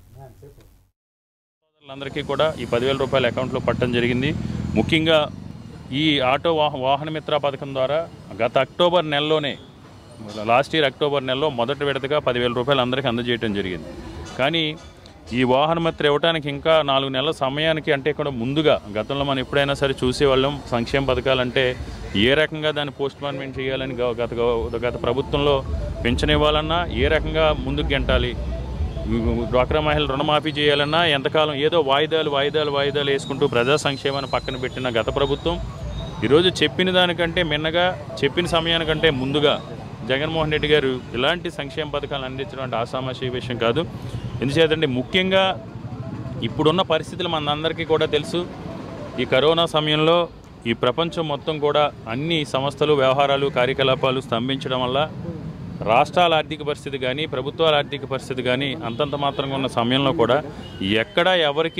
అందరికీ కూడా ఈ పదివేల రూపాయల అకౌంట్లో పట్టడం జరిగింది ముఖ్యంగా ఈ ఆటో వాహ వాహన మిత్ర పథకం ద్వారా గత అక్టోబర్ నెలలోనే లాస్ట్ ఇయర్ అక్టోబర్ నెలలో మొదటి విడతగా పదివేల రూపాయలు అందరికీ అందజేయడం జరిగింది కానీ ఈ వాహన మిత్ర ఇవ్వడానికి ఇంకా నాలుగు నెలల సమయానికి అంటే కూడా ముందుగా గతంలో మనం ఎప్పుడైనా సరే చూసేవాళ్ళం సంక్షేమ పథకాలంటే ఏ రకంగా దాన్ని పోస్ట్ మార్మెంట్ చేయాలని గ- గత గ- గత ప్రభుత్వంలో పెన్షన్ ఇవ్వాలన్నా ఏ రకంగా ముందుకు గెంటాలి డ్వాక్రా మహిళలు రుణమాఫీ చేయాలన్నా ఎంతకాలం ఏదో వాయిదాలు వాయిదాలు వాయిదాలు వేసుకుంటూ ప్రజా సంక్షేమాన్ని పక్కన పెట్టిన గత ప్రభుత్వం ఈరోజు చెప్పిన దానికంటే మిన్నగా చెప్పిన సమయానికంటే ముందుగా జగన్మోహన్ రెడ్డి గారు ఇలాంటి సంక్షేమ పథకాలు అందించడం అంటే ఆసామాషి విషయం కాదు ఎందుచేతంటే ముఖ్యంగా ఇప్పుడున్న పరిస్థితులు మనందరికీ కూడా తెలుసు ఈ కరోనా సమయంలో ఈ ప్రపంచం మొత్తం కూడా అన్ని సంస్థలు వ్యవహారాలు కార్యకలాపాలు స్తంభించడం వల్ల రాష్ట్రాల ఆర్థిక పరిస్థితి కానీ ప్రభుత్వాల ఆర్థిక పరిస్థితి కానీ అంతంత మాత్రంగా ఉన్న సమయంలో కూడా ఎక్కడ ఎవరికి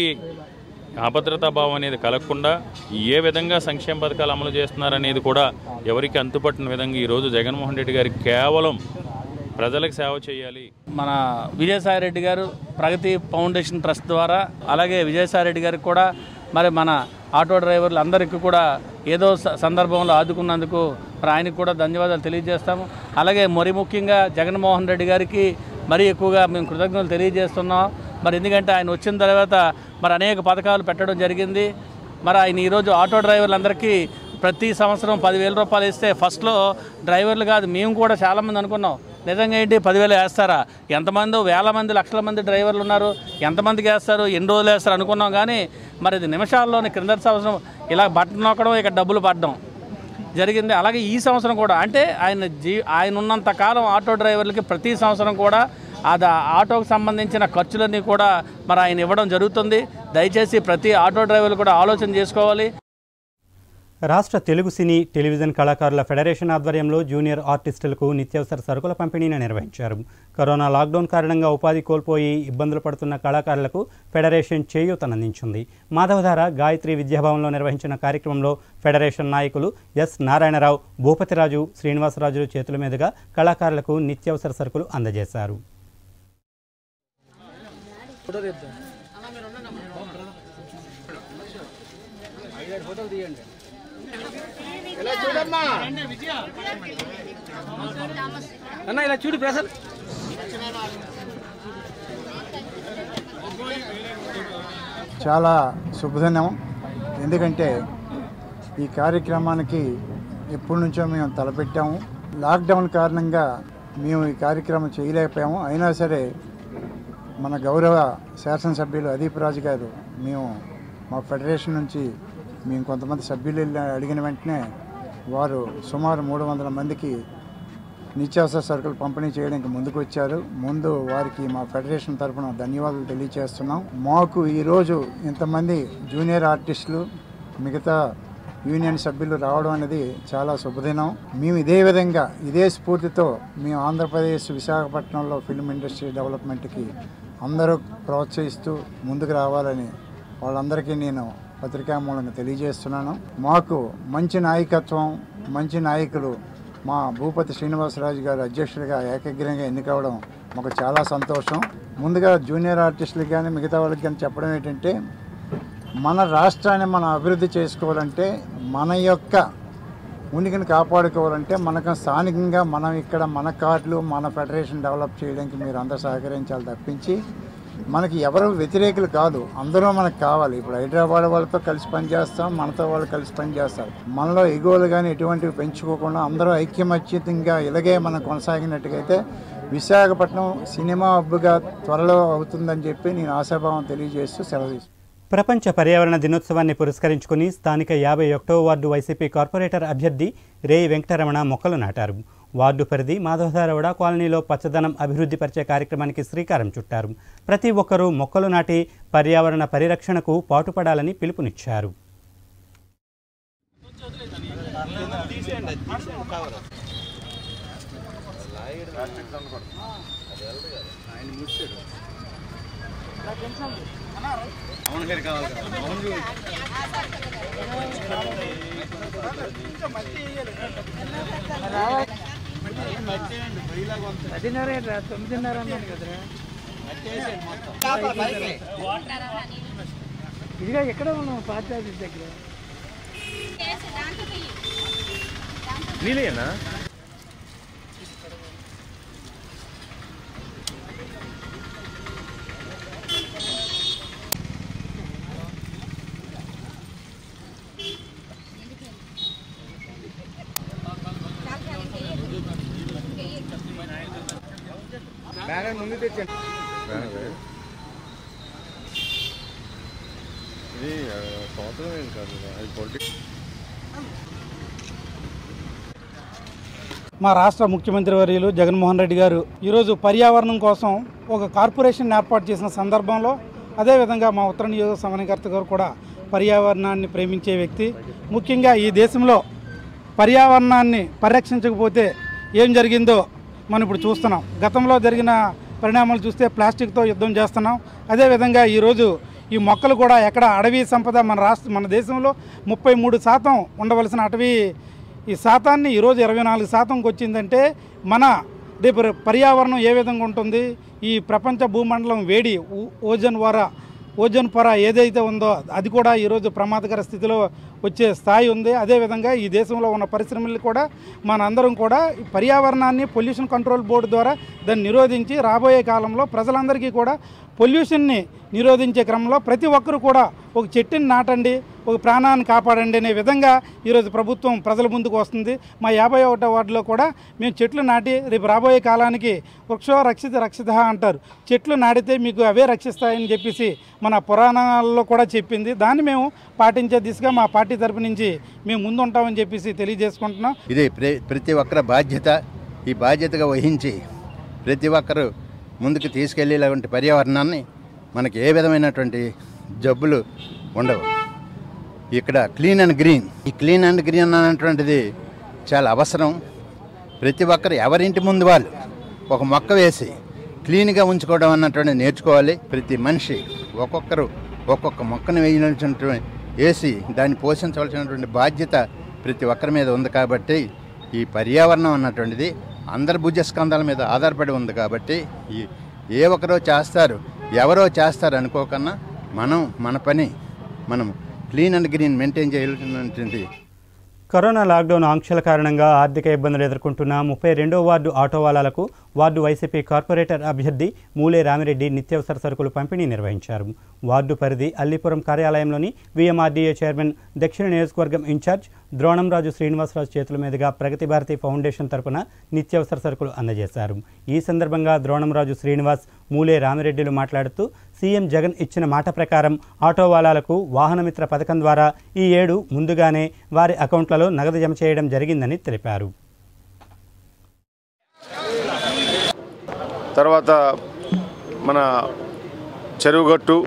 అభద్రతా భావం అనేది కలగకుండా ఏ విధంగా సంక్షేమ పథకాలు అమలు చేస్తున్నారనేది కూడా ఎవరికి అంతుపట్టిన విధంగా ఈరోజు జగన్మోహన్ రెడ్డి గారికి కేవలం ప్రజలకు సేవ చేయాలి మన విజయసాయి రెడ్డి గారు ప్రగతి ఫౌండేషన్ ట్రస్ట్ ద్వారా అలాగే విజయసాయి రెడ్డి గారికి కూడా మరి మన ఆటో డ్రైవర్లు అందరికీ కూడా ఏదో స- సందర్భంలో ఆదుకున్నందుకు మరి ఆయనకు కూడా ధన్యవాదాలు తెలియజేస్తాము అలాగే మరి ముఖ్యంగా జగన్మోహన్ రెడ్డి గారికి మరీ ఎక్కువగా మేము కృతజ్ఞతలు తెలియజేస్తున్నాం మరి ఎందుకంటే ఆయన వచ్చిన తర్వాత మరి అనేక పథకాలు పెట్టడం జరిగింది మరి ఆయన ఈరోజు ఆటో డ్రైవర్లందరికీ ప్రతి సంవత్సరం పదివేల రూపాయలు ఇస్తే ఫస్ట్లో డ్రైవర్లు కాదు మేము కూడా చాలామంది అనుకున్నాం నిజంగా ఏంటి పదివేలు వేస్తారా ఎంతమంది వేల మంది లక్షల మంది డ్రైవర్లు ఉన్నారు ఎంతమందికి వేస్తారు ఎన్ని రోజులు వేస్తారు అనుకున్నాం కానీ మరి ఇది నిమిషాల్లోనే క్రింద సంవత్సరం ఇలా బట్టన్ నొక్కడం ఇక డబ్బులు పడడం జరిగింది అలాగే ఈ సంవత్సరం కూడా అంటే ఆయన జీ ఆయన ఉన్నంత కాలం ఆటో డ్రైవర్లకి ప్రతి సంవత్సరం కూడా అది ఆ ఆటోకు సంబంధించిన ఖర్చులన్నీ కూడా మరి ఆయన ఇవ్వడం జరుగుతుంది దయచేసి ప్రతి ఆటో డ్రైవర్లు కూడా ఆలోచన చేసుకోవాలి రాష్ట్ర తెలుగు సినీ టెలివిజన్ కళాకారుల ఫెడరేషన్ ఆధ్వర్యంలో జూనియర్ ఆర్టిస్టులకు నిత్యావసర సరుకుల పంపిణీని నిర్వహించారు కరోనా లాక్డౌన్ కారణంగా ఉపాధి కోల్పోయి ఇబ్బందులు పడుతున్న కళాకారులకు ఫెడరేషన్ చేయూతనందించింది మాధవధార గాయత్రి విద్యాభవన్లో నిర్వహించిన కార్యక్రమంలో ఫెడరేషన్ నాయకులు ఎస్ నారాయణరావు భూపతిరాజు శ్రీనివాసరాజుల చేతుల మీదుగా కళాకారులకు నిత్యావసర సరుకులు అందజేశారు అన్న ఇలా చూడు ప్రసాద్ చాలా శుభదినం ఎందుకంటే ఈ కార్యక్రమానికి ఎప్పటి నుంచో మేము తలపెట్టాము లాక్డౌన్ కారణంగా మేము ఈ కార్యక్రమం చేయలేకపోయాము అయినా సరే మన గౌరవ శాసనసభ్యులు అదీప్ రాజు గారు మేము మా ఫెడరేషన్ నుంచి మేము కొంతమంది సభ్యులు వెళ్ళి అడిగిన వెంటనే వారు సుమారు మూడు వందల మందికి నిత్యావసర సరుకులు పంపిణీ చేయడానికి ముందుకు వచ్చారు ముందు వారికి మా ఫెడరేషన్ తరఫున ధన్యవాదాలు తెలియజేస్తున్నాం మాకు ఈరోజు ఇంతమంది జూనియర్ ఆర్టిస్టులు మిగతా యూనియన్ సభ్యులు రావడం అనేది చాలా శుభదినం మేము ఇదే విధంగా ఇదే స్ఫూర్తితో మేము ఆంధ్రప్రదేశ్ విశాఖపట్నంలో ఫిల్మ్ ఇండస్ట్రీ డెవలప్మెంట్కి అందరూ ప్రోత్సహిస్తూ ముందుకు రావాలని వాళ్ళందరికీ నేను పత్రికా మూలంగా తెలియజేస్తున్నాను మాకు మంచి నాయకత్వం మంచి నాయకులు మా భూపతి శ్రీనివాసరాజు గారు అధ్యక్షుడిగా ఏకగ్రంగా ఎన్నికవడం మాకు చాలా సంతోషం ముందుగా జూనియర్ ఆర్టిస్టులకు కానీ మిగతా వాళ్ళకి కానీ చెప్పడం ఏంటంటే మన రాష్ట్రాన్ని మనం అభివృద్ధి చేసుకోవాలంటే మన యొక్క ఉనికిని కాపాడుకోవాలంటే మనకు స్థానికంగా మనం ఇక్కడ మన కార్డులు మన ఫెడరేషన్ డెవలప్ చేయడానికి మీరు అందరూ సహకరించాలి తప్పించి మనకి ఎవరు వ్యతిరేకులు కాదు అందరూ మనకు కావాలి ఇప్పుడు హైదరాబాద్ వాళ్ళతో కలిసి పనిచేస్తాం మనతో వాళ్ళు కలిసి పనిచేస్తారు మనలో ఎగువలు కానీ ఎటువంటివి పెంచుకోకుండా అందరూ ఐక్యమత్యంగా ఇలాగే మనం కొనసాగినట్టుగైతే విశాఖపట్నం సినిమా హబ్బుగా త్వరలో అవుతుందని చెప్పి నేను ఆశాభావం తెలియజేస్తూ సెలవు తీసుకుంటాను. ప్రపంచ పర్యావరణ దినోత్సవాన్ని పురస్కరించుకుని స్థానిక యాభై ఒకటో వార్డు వైసీపీ కార్పొరేటర్ అభ్యర్థి రేయి వెంకటరమణ మొక్కలు నాటారు వార్డు పరిధి మాధవధారవడ కాలనీలో పచ్చదనం అభివృద్ధి పరిచే కార్యక్రమానికి శ్రీకారం చుట్టారు ప్రతి ఒక్కరూ మొక్కలు నాటి పర్యావరణ పరిరక్షణకు పాటుపడాలని పిలుపునిచ్చారు పదిన్నర ఏంట్రా? తొమ్మిదిన్నర అన్నాను కదరా ఇదిగా ఎక్కడ ఉన్నాం పాత ఆఫీస్ దగ్గర నీలేనా బ్యానర్ ముందు తెచ్చండి ఇది ఆ, సంవత్సరం ఏం కాదు అది పొలిటిక్స్ మా రాష్ట్ర ముఖ్యమంత్రి వర్యులు జగన్మోహన్ రెడ్డి గారు ఈరోజు పర్యావరణం కోసం ఒక కార్పొరేషన్ ఏర్పాటు చేసిన సందర్భంలో అదేవిధంగా మా ఉత్తర నియోజక సమన్వయకర్త గారు కూడా పర్యావరణాన్ని ప్రేమించే వ్యక్తి ముఖ్యంగా ఈ దేశంలో పర్యావరణాన్ని పరిరక్షించకపోతే ఏం జరిగిందో మనం ఇప్పుడు చూస్తున్నాం గతంలో జరిగిన పరిణామాలు చూస్తే ప్లాస్టిక్తో యుద్ధం చేస్తున్నాం అదేవిధంగా ఈరోజు ఈ మొక్కలు కూడా ఎక్కడ అడవి సంపద మన రాష్ట్ర మన దేశంలో ముప్పై మూడు శాతం ఉండవలసిన అటవీ ఈ శాతాన్ని ఈరోజు ఇరవై నాలుగు శాతంకి వచ్చిందంటే మన రేపు పర్యావరణం ఏ విధంగా ఉంటుంది ఈ ప్రపంచ భూమండలం వేడి ఊ- ఓజోన్ వర ఓజోన్ పొర ఏదైతే ఉందో అది కూడా ఈరోజు ప్రమాదకర స్థితిలో వచ్చే స్థాయి ఉంది అదేవిధంగా ఈ దేశంలో ఉన్న పరిశ్రమలు కూడా మనందరం కూడా ఈ పర్యావరణాన్ని పొల్యూషన్ కంట్రోల్ బోర్డు ద్వారా దాన్ని నిరోధించి రాబోయే కాలంలో ప్రజలందరికీ కూడా పొల్యూషన్ని నిరోధించే క్రమంలో ప్రతి ఒక్కరు కూడా ఒక చెట్టుని నాటండి ఒక ప్రాణాన్ని కాపాడండి అనే విధంగా ఈరోజు ప్రభుత్వం ప్రజల ముందుకు వస్తుంది మా యాభై ఒకటో వార్డులో కూడా మేము చెట్లు నాటి రేపు రాబోయే కాలానికి వృక్షో రక్షిత రక్షిత అంటారు చెట్లు నాటితే మీకు అవే రక్షిస్తాయని చెప్పేసి మన పురాణాల్లో కూడా చెప్పింది దాన్ని మేము పాటించే దిశగా మా పార్టీ తరపు నుంచి మేము ముందు ఉంటామని చెప్పేసి తెలియజేసుకుంటున్నాం ఇది ప్ర- ప్రతి ఒక్కరి బాధ్యత ఈ బాధ్యతగా వహించి ప్రతి ఒక్కరు ముందుకు తీసుకెళ్ళేలాంటి పర్యావరణాన్ని మనకి ఏ విధమైనటువంటి జబ్బులు ఉండవు ఇక్కడ క్లీన్ అండ్ గ్రీన్ ఈ క్లీన్ అండ్ గ్రీన్ అనేటువంటిది చాలా అవసరం ప్రతి ఒక్కరు ఎవరింటి ముందు వాళ్ళు ఒక మొక్క వేసి క్లీన్గా ఉంచుకోవడం అన్నటువంటి నేర్చుకోవాలి ప్రతి మనిషి ఒక్కొక్కరు ఒక్కొక్క మొక్కను వేయాల్సినటువంటి వేసి దాన్ని పోషించవలసినటువంటి బాధ్యత ప్రతి ఒక్కరి మీద ఉంది కాబట్టి ఈ పర్యావరణం అన్నటువంటిది అందరి భుజస్కంధాల మీద ఆధారపడి ఉంది కాబట్టి ఈ ఏ ఒక్కరో చేస్తారు ఎవరో చేస్తారు అనుకోకన్నా మనం మన పని మనం క్లీన్ అండ్ గ్రీన్ మెయింటైన్ చేయాల్సినటువంటి కరోనా లాక్డౌన్ ఆంక్షల కారణంగా ఆర్థిక ఇబ్బందులు ఎదుర్కొంటున్న ముప్పై రెండో వార్డు ఆటో వాలాలకు వార్డు వైసీపీ కార్పొరేటర్ అభ్యర్థి మూలే రామిరెడ్డి నిత్యావసర సరుకులు పంపిణీ నిర్వహించారు వార్డు పరిధి అల్లిపురం కార్యాలయంలోని విఎంఆర్డీఏ చైర్మన్ దక్షిణ నియోజకవర్గం ఇన్ఛార్జ్ ద్రోణంరాజు శ్రీనివాసరాజు చేతుల మీదుగా ప్రగతి భారతి ఫౌండేషన్ తరపున నిత్యావసర సరుకులు అందజేశారు ఈ సందర్భంగా ద్రోణంరాజు శ్రీనివాస్ మూలే రామిరెడ్డిలు మాట్లాడుతూ సీఎం జగన్ ఇచ్చిన మాట ప్రకారం ఆటో వాలాలకు వాహనమిత్ర పథకం ద్వారా ఈ ఏడు ముందుగానే వారి అకౌంట్లలో నగదు జమ చేయడం జరిగిందని తెలిపారు తర్వాత మన చెరువుగట్టు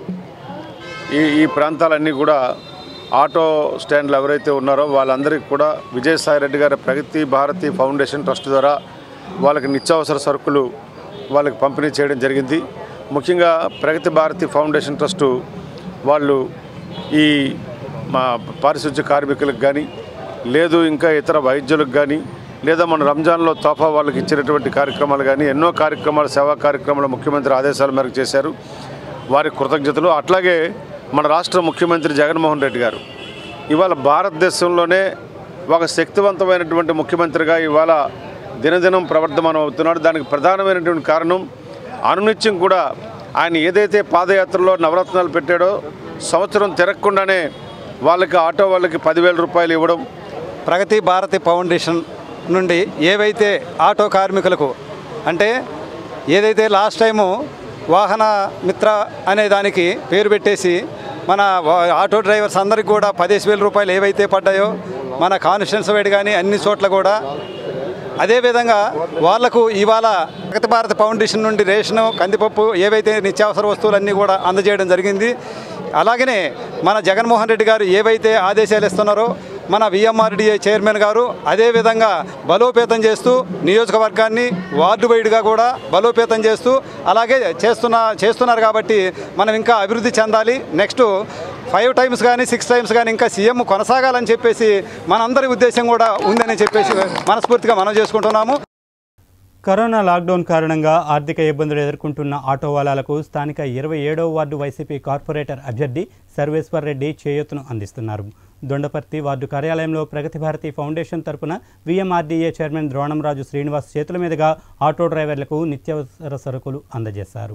ఈ ఈ ప్రాంతాలన్నీ కూడా ఆటో స్టాండ్లు ఎవరైతే ఉన్నారో వాళ్ళందరికీ కూడా విజయసాయి రెడ్డి గారి ప్రగతి భారతి ఫౌండేషన్ ట్రస్ట్ ద్వారా వాళ్ళకి నిత్యావసర సరుకులు వాళ్ళకి పంపిణీ చేయడం జరిగింది ముఖ్యంగా ప్రగతి భారతి ఫౌండేషన్ ట్రస్టు వాళ్ళు ఈ మా పారిశుద్ధ్య కార్మికులకు కానీ లేదు ఇంకా ఇతర వైద్యులకు కానీ లేదా మన రంజాన్లో తోఫా వాళ్ళకి ఇచ్చినటువంటి కార్యక్రమాలు కానీ ఎన్నో కార్యక్రమాలు సేవా కార్యక్రమాలు ముఖ్యమంత్రి ఆదేశాల మేరకు చేశారు వారి కృతజ్ఞతలు అట్లాగే మన రాష్ట్ర ముఖ్యమంత్రి జగన్మోహన్ రెడ్డి గారు ఇవాళ భారతదేశంలోనే ఒక శక్తివంతమైనటువంటి ముఖ్యమంత్రిగా ఇవాళ దినదినం ప్రవర్ధమానం అవుతున్నాడు దానికి ప్రధానమైనటువంటి కారణం అనునిత్యం కూడా ఆయన ఏదైతే పాదయాత్రలో నవరత్నాలు పెట్టాడో సంవత్సరం తిరగకుండానే వాళ్ళకి ఆటో వాళ్ళకి పదివేల రూపాయలు ఇవ్వడం ప్రగతి భారతి ఫౌండేషన్ నుండి ఏవైతే ఆటో కార్మికులకు అంటే ఏదైతే లాస్ట్ టైము వాహన మిత్ర అనే దానికి పేరు పెట్టేసి మన వా- ఆటో డ్రైవర్స్ అందరికి కూడా పదిహేను వేల రూపాయలు ఏవైతే పడ్డాయో మన కాన్స్టిట్యూన్స్ వైడ్ కానీ అన్ని చోట్ల కూడా అదేవిధంగా వాళ్లకు ఇవాళ ప్రగతి భారత ఫౌండేషన్ నుండి రేషను కందిపప్పు ఏవైతే నిత్యావసర వస్తువులన్నీ కూడా అందజేయడం జరిగింది అలాగనే మన జగన్మోహన్ రెడ్డి గారు ఏవైతే ఆదేశాలు ఇస్తున్నారో మన విఎంఆర్డీఏ చైర్మన్ గారు అదేవిధంగా బలోపేతం చేస్తూ నియోజకవర్గాన్ని వార్డు వైడ్గా కూడా బలోపేతం చేస్తూ అలాగే చేస్తున్న చేస్తున్నారు కాబట్టి మనం ఇంకా అభివృద్ధి చెందాలి నెక్స్ట్ ఫైవ్ టైమ్స్ కానీ సిక్స్ టైమ్స్ కానీ ఇంకా సీఎం కొనసాగాలని చెప్పేసి మనందరి ఉద్దేశం కూడా ఉందని చెప్పేసి మనస్ఫూర్తిగా మనం చేసుకుంటున్నాము కరోనా లాక్డౌన్ కారణంగా ఆర్థిక ఇబ్బందులు ఎదుర్కొంటున్న ఆటో వాలాలకు స్థానిక ఇరవై ఏడవ వార్డు వైసీపీ కార్పొరేటర్ అభ్యర్థి సర్వేశ్వర్ రెడ్డి చేయూతను అందిస్తున్నారు దొండపర్తి వార్డు కార్యాలయంలో ప్రగతి భారతి ఫౌండేషన్ తరపున విఎంఆర్డీఏ చైర్మన్ ద్రోణంరాజు శ్రీనివాస్ చేతుల మీదుగా ఆటో డ్రైవర్లకు నిత్యావసర సరుకులు అందజేశారు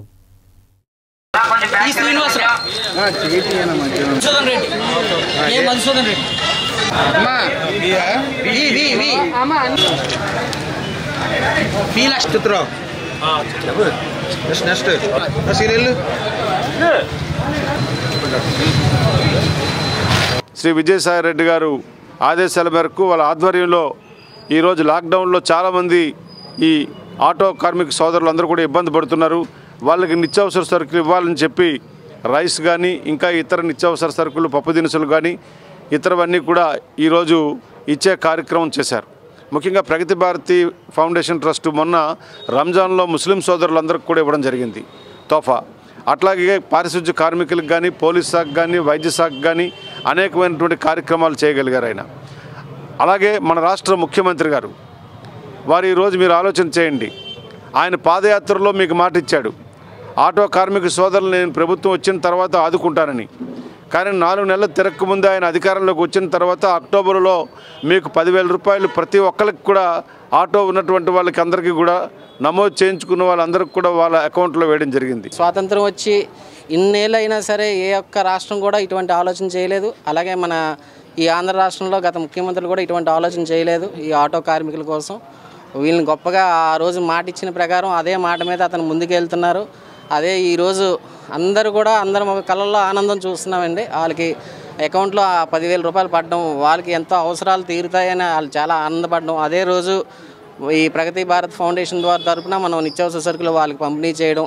ఈ Srinivasarao Madhusudan Reddy A Madhusudan Reddy V V V P Laksharao next next serial Shri Vijayasai Reddy గారు ఆదేశాల మేరకు వాళ్ళ ఆధ్వర్యంలో ఈరోజు లాక్డౌన్లో చాలామంది ఈ ఆటో కార్మిక సోదరులు అందరూ కూడా ఇబ్బంది పడుతున్నారు వాళ్ళకి నిత్యావసర సరుకులు ఇవ్వాలని చెప్పి రైస్ కానీ ఇంకా ఇతర నిత్యావసర సరుకులు పప్పు దినుసులు కానీ ఇతరవన్నీ కూడా ఈరోజు ఇచ్చే కార్యక్రమం చేశారు ముఖ్యంగా ప్రగతి భారతి ఫౌండేషన్ ట్రస్ట్ మొన్న రంజాన్లో ముస్లిం సోదరులందరికీ కూడా ఇవ్వడం జరిగింది తోఫా అట్లాగే పారిశుద్ధ్య కార్మికులకు కానీ పోలీస్ శాఖ కానీ వైద్య శాఖ కానీ అనేకమైనటువంటి కార్యక్రమాలు చేయగలిగారు ఆయన అలాగే మన రాష్ట్ర ముఖ్యమంత్రి గారు వారు ఈరోజు మీరు ఆలోచన చేయండి ఆయన పాదయాత్రలో మీకు మాట ఇచ్చాడు ఆటో కార్మిక సోదరులు నేను ప్రభుత్వం వచ్చిన తర్వాత ఆదుకుంటానని కానీ నాలుగు నెలలు తిరగకముందే ఆయన అధికారంలోకి వచ్చిన తర్వాత అక్టోబర్లో మీకు పదివేల రూపాయలు ప్రతి ఒక్కరికి కూడా ఆటో ఉన్నటువంటి వాళ్ళకి అందరికీ కూడా నమోదు చేయించుకున్న వాళ్ళందరికీ కూడా వాళ్ళ అకౌంట్లో వేయడం జరిగింది స్వాతంత్రం వచ్చి ఇన్నేళ్ళు అయినా సరే ఏ ఒక్క రాష్ట్రం కూడా ఇటువంటి ఆలోచన చేయలేదు అలాగే మన ఈ ఆంధ్ర రాష్ట్రంలో గత ముఖ్యమంత్రులు కూడా ఇటువంటి ఆలోచన చేయలేదు ఈ ఆటో కార్మికుల కోసం వీళ్ళని గొప్పగా ఆ రోజు మాట ఇచ్చిన ప్రకారం అదే మాట మీద అతను ముందుకు వెళ్తున్నారు అదే ఈరోజు అందరూ కూడా అందరం ఒక కళ్ళల్లో ఆనందం చూస్తున్నామండి వాళ్ళకి అకౌంట్లో ఆ పదివేల రూపాయలు పడడం వాళ్ళకి ఎంతో అవసరాలు తీరుతాయని వాళ్ళు చాలా ఆనందపడడం అదే రోజు ఈ ప్రగతి భారత్ ఫౌండేషన్ ద్వారా తరపున మనం నిత్యావసర సరుకులు వాళ్ళకి పంపిణీ చేయడం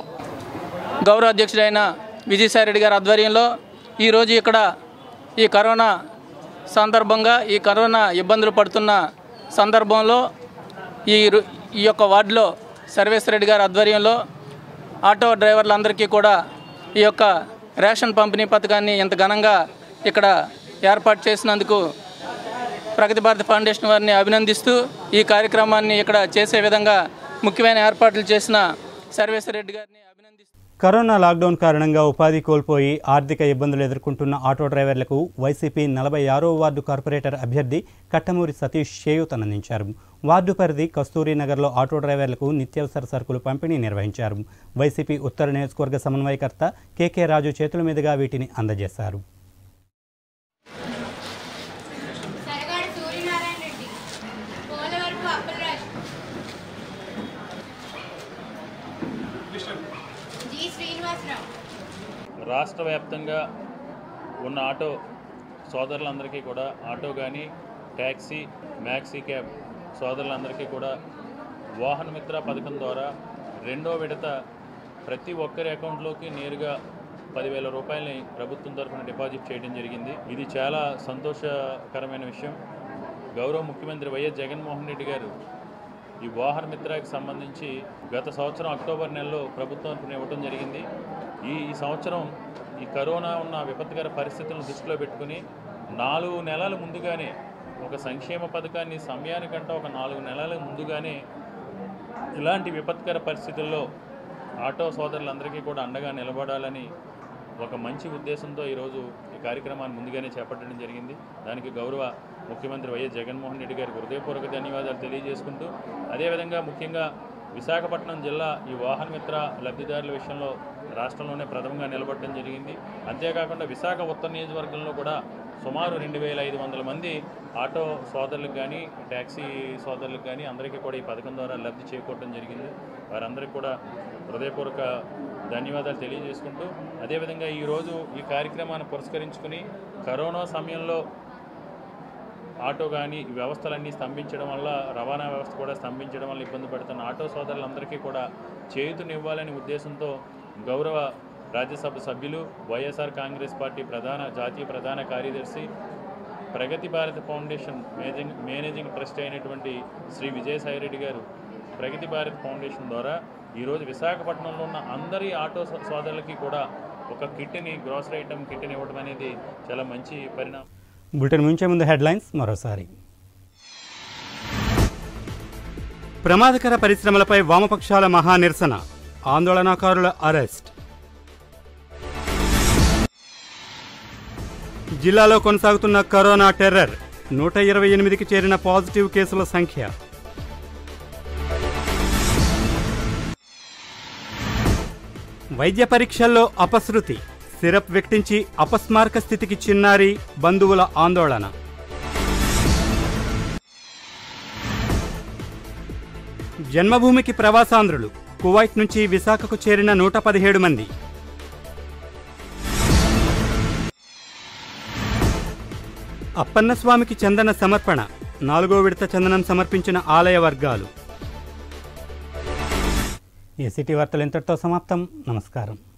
గౌరవ అధ్యక్షుడైన విజయసాయి రెడ్డి గారి ఆధ్వర్యంలో ఈరోజు ఇక్కడ ఈ కరోనా సందర్భంగా ఈ కరోనా ఇబ్బందులు పడుతున్న సందర్భంలో ఈ రు- ఈ యొక్క వార్డులో సర్వేశ్వర రెడ్డి గారి ఆధ్వర్యంలో ఆటో డ్రైవర్లందరికీ కూడా ఈ యొక్క రేషన్ పంపిణీ పథకాన్ని ఇంత ఘనంగా ఇక్కడ ఏర్పాటు చేసినందుకు ప్రగతి భారతి ఫౌండేషన్ వారిని అభినందిస్తూ ఈ కార్యక్రమాన్ని ఇక్కడ చేసే విధంగా ముఖ్యమైన ఏర్పాట్లు చేసిన సర్వేశ్వర రెడ్డి గారిని కరోనా లాక్డౌన్ కారణంగా ఉపాధి కోల్పోయి ఆర్థిక ఇబ్బందులు ఎదుర్కొంటున్న ఆటో డ్రైవర్లకు వైసీపీ నలభై ఆరో వార్డు కార్పొరేటర్ అభ్యర్థి కట్టమూరి సతీష్ చేయూతనందించారు వార్డు పరిధి కస్తూరి నగర్లో ఆటో డ్రైవర్లకు నిత్యావసర సరుకులు పంపిణీ నిర్వహించారు వైసీపీ ఉత్తర నియోజకవర్గ సమన్వయకర్త కేకే రాజు చేతుల మీదుగా వీటిని అందజేశారు సరగాడు సూర్యనారాయణ రెడ్డి పోలవరపు అప్పలరాజు జి శ్రీనివాసరావు రాష్ట్ర వ్యాప్తంగా ఉన్న ఆటో సోదరులందరికీ కూడా ఆటో కానీ ట్యాక్సీ మ్యాక్సీ క్యాబ్ సోదరులందరికీ కూడా వాహన మిత్ర పథకం ద్వారా రెండో విడత ప్రతి ఒక్కరి అకౌంట్లోకి నేరుగా పదివేల రూపాయలని ప్రభుత్వం తరఫున డిపాజిట్ చేయడం జరిగింది ఇది చాలా సంతోషకరమైన విషయం గౌరవ ముఖ్యమంత్రి వైఎస్ జగన్మోహన్ రెడ్డి గారు ఈ వాహన మిత్రాకి సంబంధించి గత సంవత్సరం అక్టోబర్ నెలలో ప్రభుత్వం తరఫున ఇవ్వడం జరిగింది ఈ ఈ సంవత్సరం ఈ కరోనా ఉన్న విపత్కర పరిస్థితులను దృష్టిలో పెట్టుకుని నాలుగు నెలల ముందుగానే ఒక సంక్షేమ పథకాన్ని సమయానికంటే ఒక నాలుగు నెలల ముందుగానే ఇలాంటి విపత్కర పరిస్థితుల్లో ఆటో సోదరులందరికీ కూడా అండగా నిలబడాలని ఒక మంచి ఉద్దేశంతో ఈరోజు ఈ కార్యక్రమాన్ని ముందుగానే చేపట్టడం జరిగింది దానికి గౌరవ ముఖ్యమంత్రి వైఎస్ జగన్మోహన్ రెడ్డి గారికి హృదయపూర్వక ధన్యవాదాలు తెలియజేసుకుంటూ అదేవిధంగా ముఖ్యంగా విశాఖపట్నం జిల్లా ఈ వాహన మిత్ర లబ్ధిదారుల విషయంలో రాష్ట్రంలోనే ప్రథమంగా నిలబడడం జరిగింది అంతేకాకుండా విశాఖ ఉత్తర నియోజకవర్గంలో కూడా సుమారు రెండు వేల ఐదు వందల మంది ఆటో సోదరులకు కానీ ట్యాక్సీ సోదరులకు కానీ అందరికీ కూడా ఈ పథకం ద్వారా లబ్ధి చేకూరడం జరిగింది వారందరికీ కూడా హృదయపూర్వక ధన్యవాదాలు తెలియజేసుకుంటూ అదేవిధంగా ఈరోజు ఈ కార్యక్రమాన్ని పురస్కరించుకుని కరోనా సమయంలో ఆటో కానీ ఈ వ్యవస్థలన్నీ స్తంభించడం వల్ల రవాణా వ్యవస్థ కూడా స్తంభించడం వల్ల ఇబ్బంది పడుతున్న ఆటో సోదరులందరికీ కూడా చేయూతనివ్వాలనే ఉద్దేశంతో గౌరవ రాజ్యసభ సభ్యులు వైఎస్ఆర్ కాంగ్రెస్ పార్టీ ప్రధాన జాతీయ ప్రధాన కార్యదర్శి ప్రగతి భారత ఫౌండేషన్ మేనేజింగ్ మేనేజింగ్ ట్రస్ట్ అయినటువంటి శ్రీ విజయసాయిరెడ్డి గారు ప్రగతి భారత్ ఫౌండేషన్ ద్వారా ఈరోజు విశాఖపట్నంలో ఉన్న అందరి ఆటో సో- సోదరులకి కూడా ఒక కిట్ని గ్రాసరీ ఐటమ్ కిట్ని ఇవ్వడం అనేది చాలా మంచి పరిణామం బులెటిన్ ముంచే ముందు హెడ్లైన్స్ మరోసారి ప్రమాదకర పరిశ్రమలపై వామపక్షాల మహా నిరసన ఆందోళనకారుల అరెస్ట్ జిల్లాలో కొనసాగుతున్న కరోనా టెర్రర్ నూట ఇరవై ఎనిమిదికి చేరిన పాజిటివ్ కేసుల సంఖ్య వైద్య పరీక్షల్లో అపశృతి సిరప్ వ్యక్తించి అపస్మారక స్థితికి చిన్నారి బంధువుల ఆందోళన జన్మభూమికి ప్రవాసాంధ్రులు కువైట్ నుంచి విశాఖకు చేరిన నూట పదిహేడు మంది అప్పన్నస్వామికి చందన సమర్పణ నాలుగో విడత చందనం సమర్పించిన ఆలయ వర్గాలు ఈ సిటీ వార్తలు ఇంతటితో సమాప్తం నమస్కారం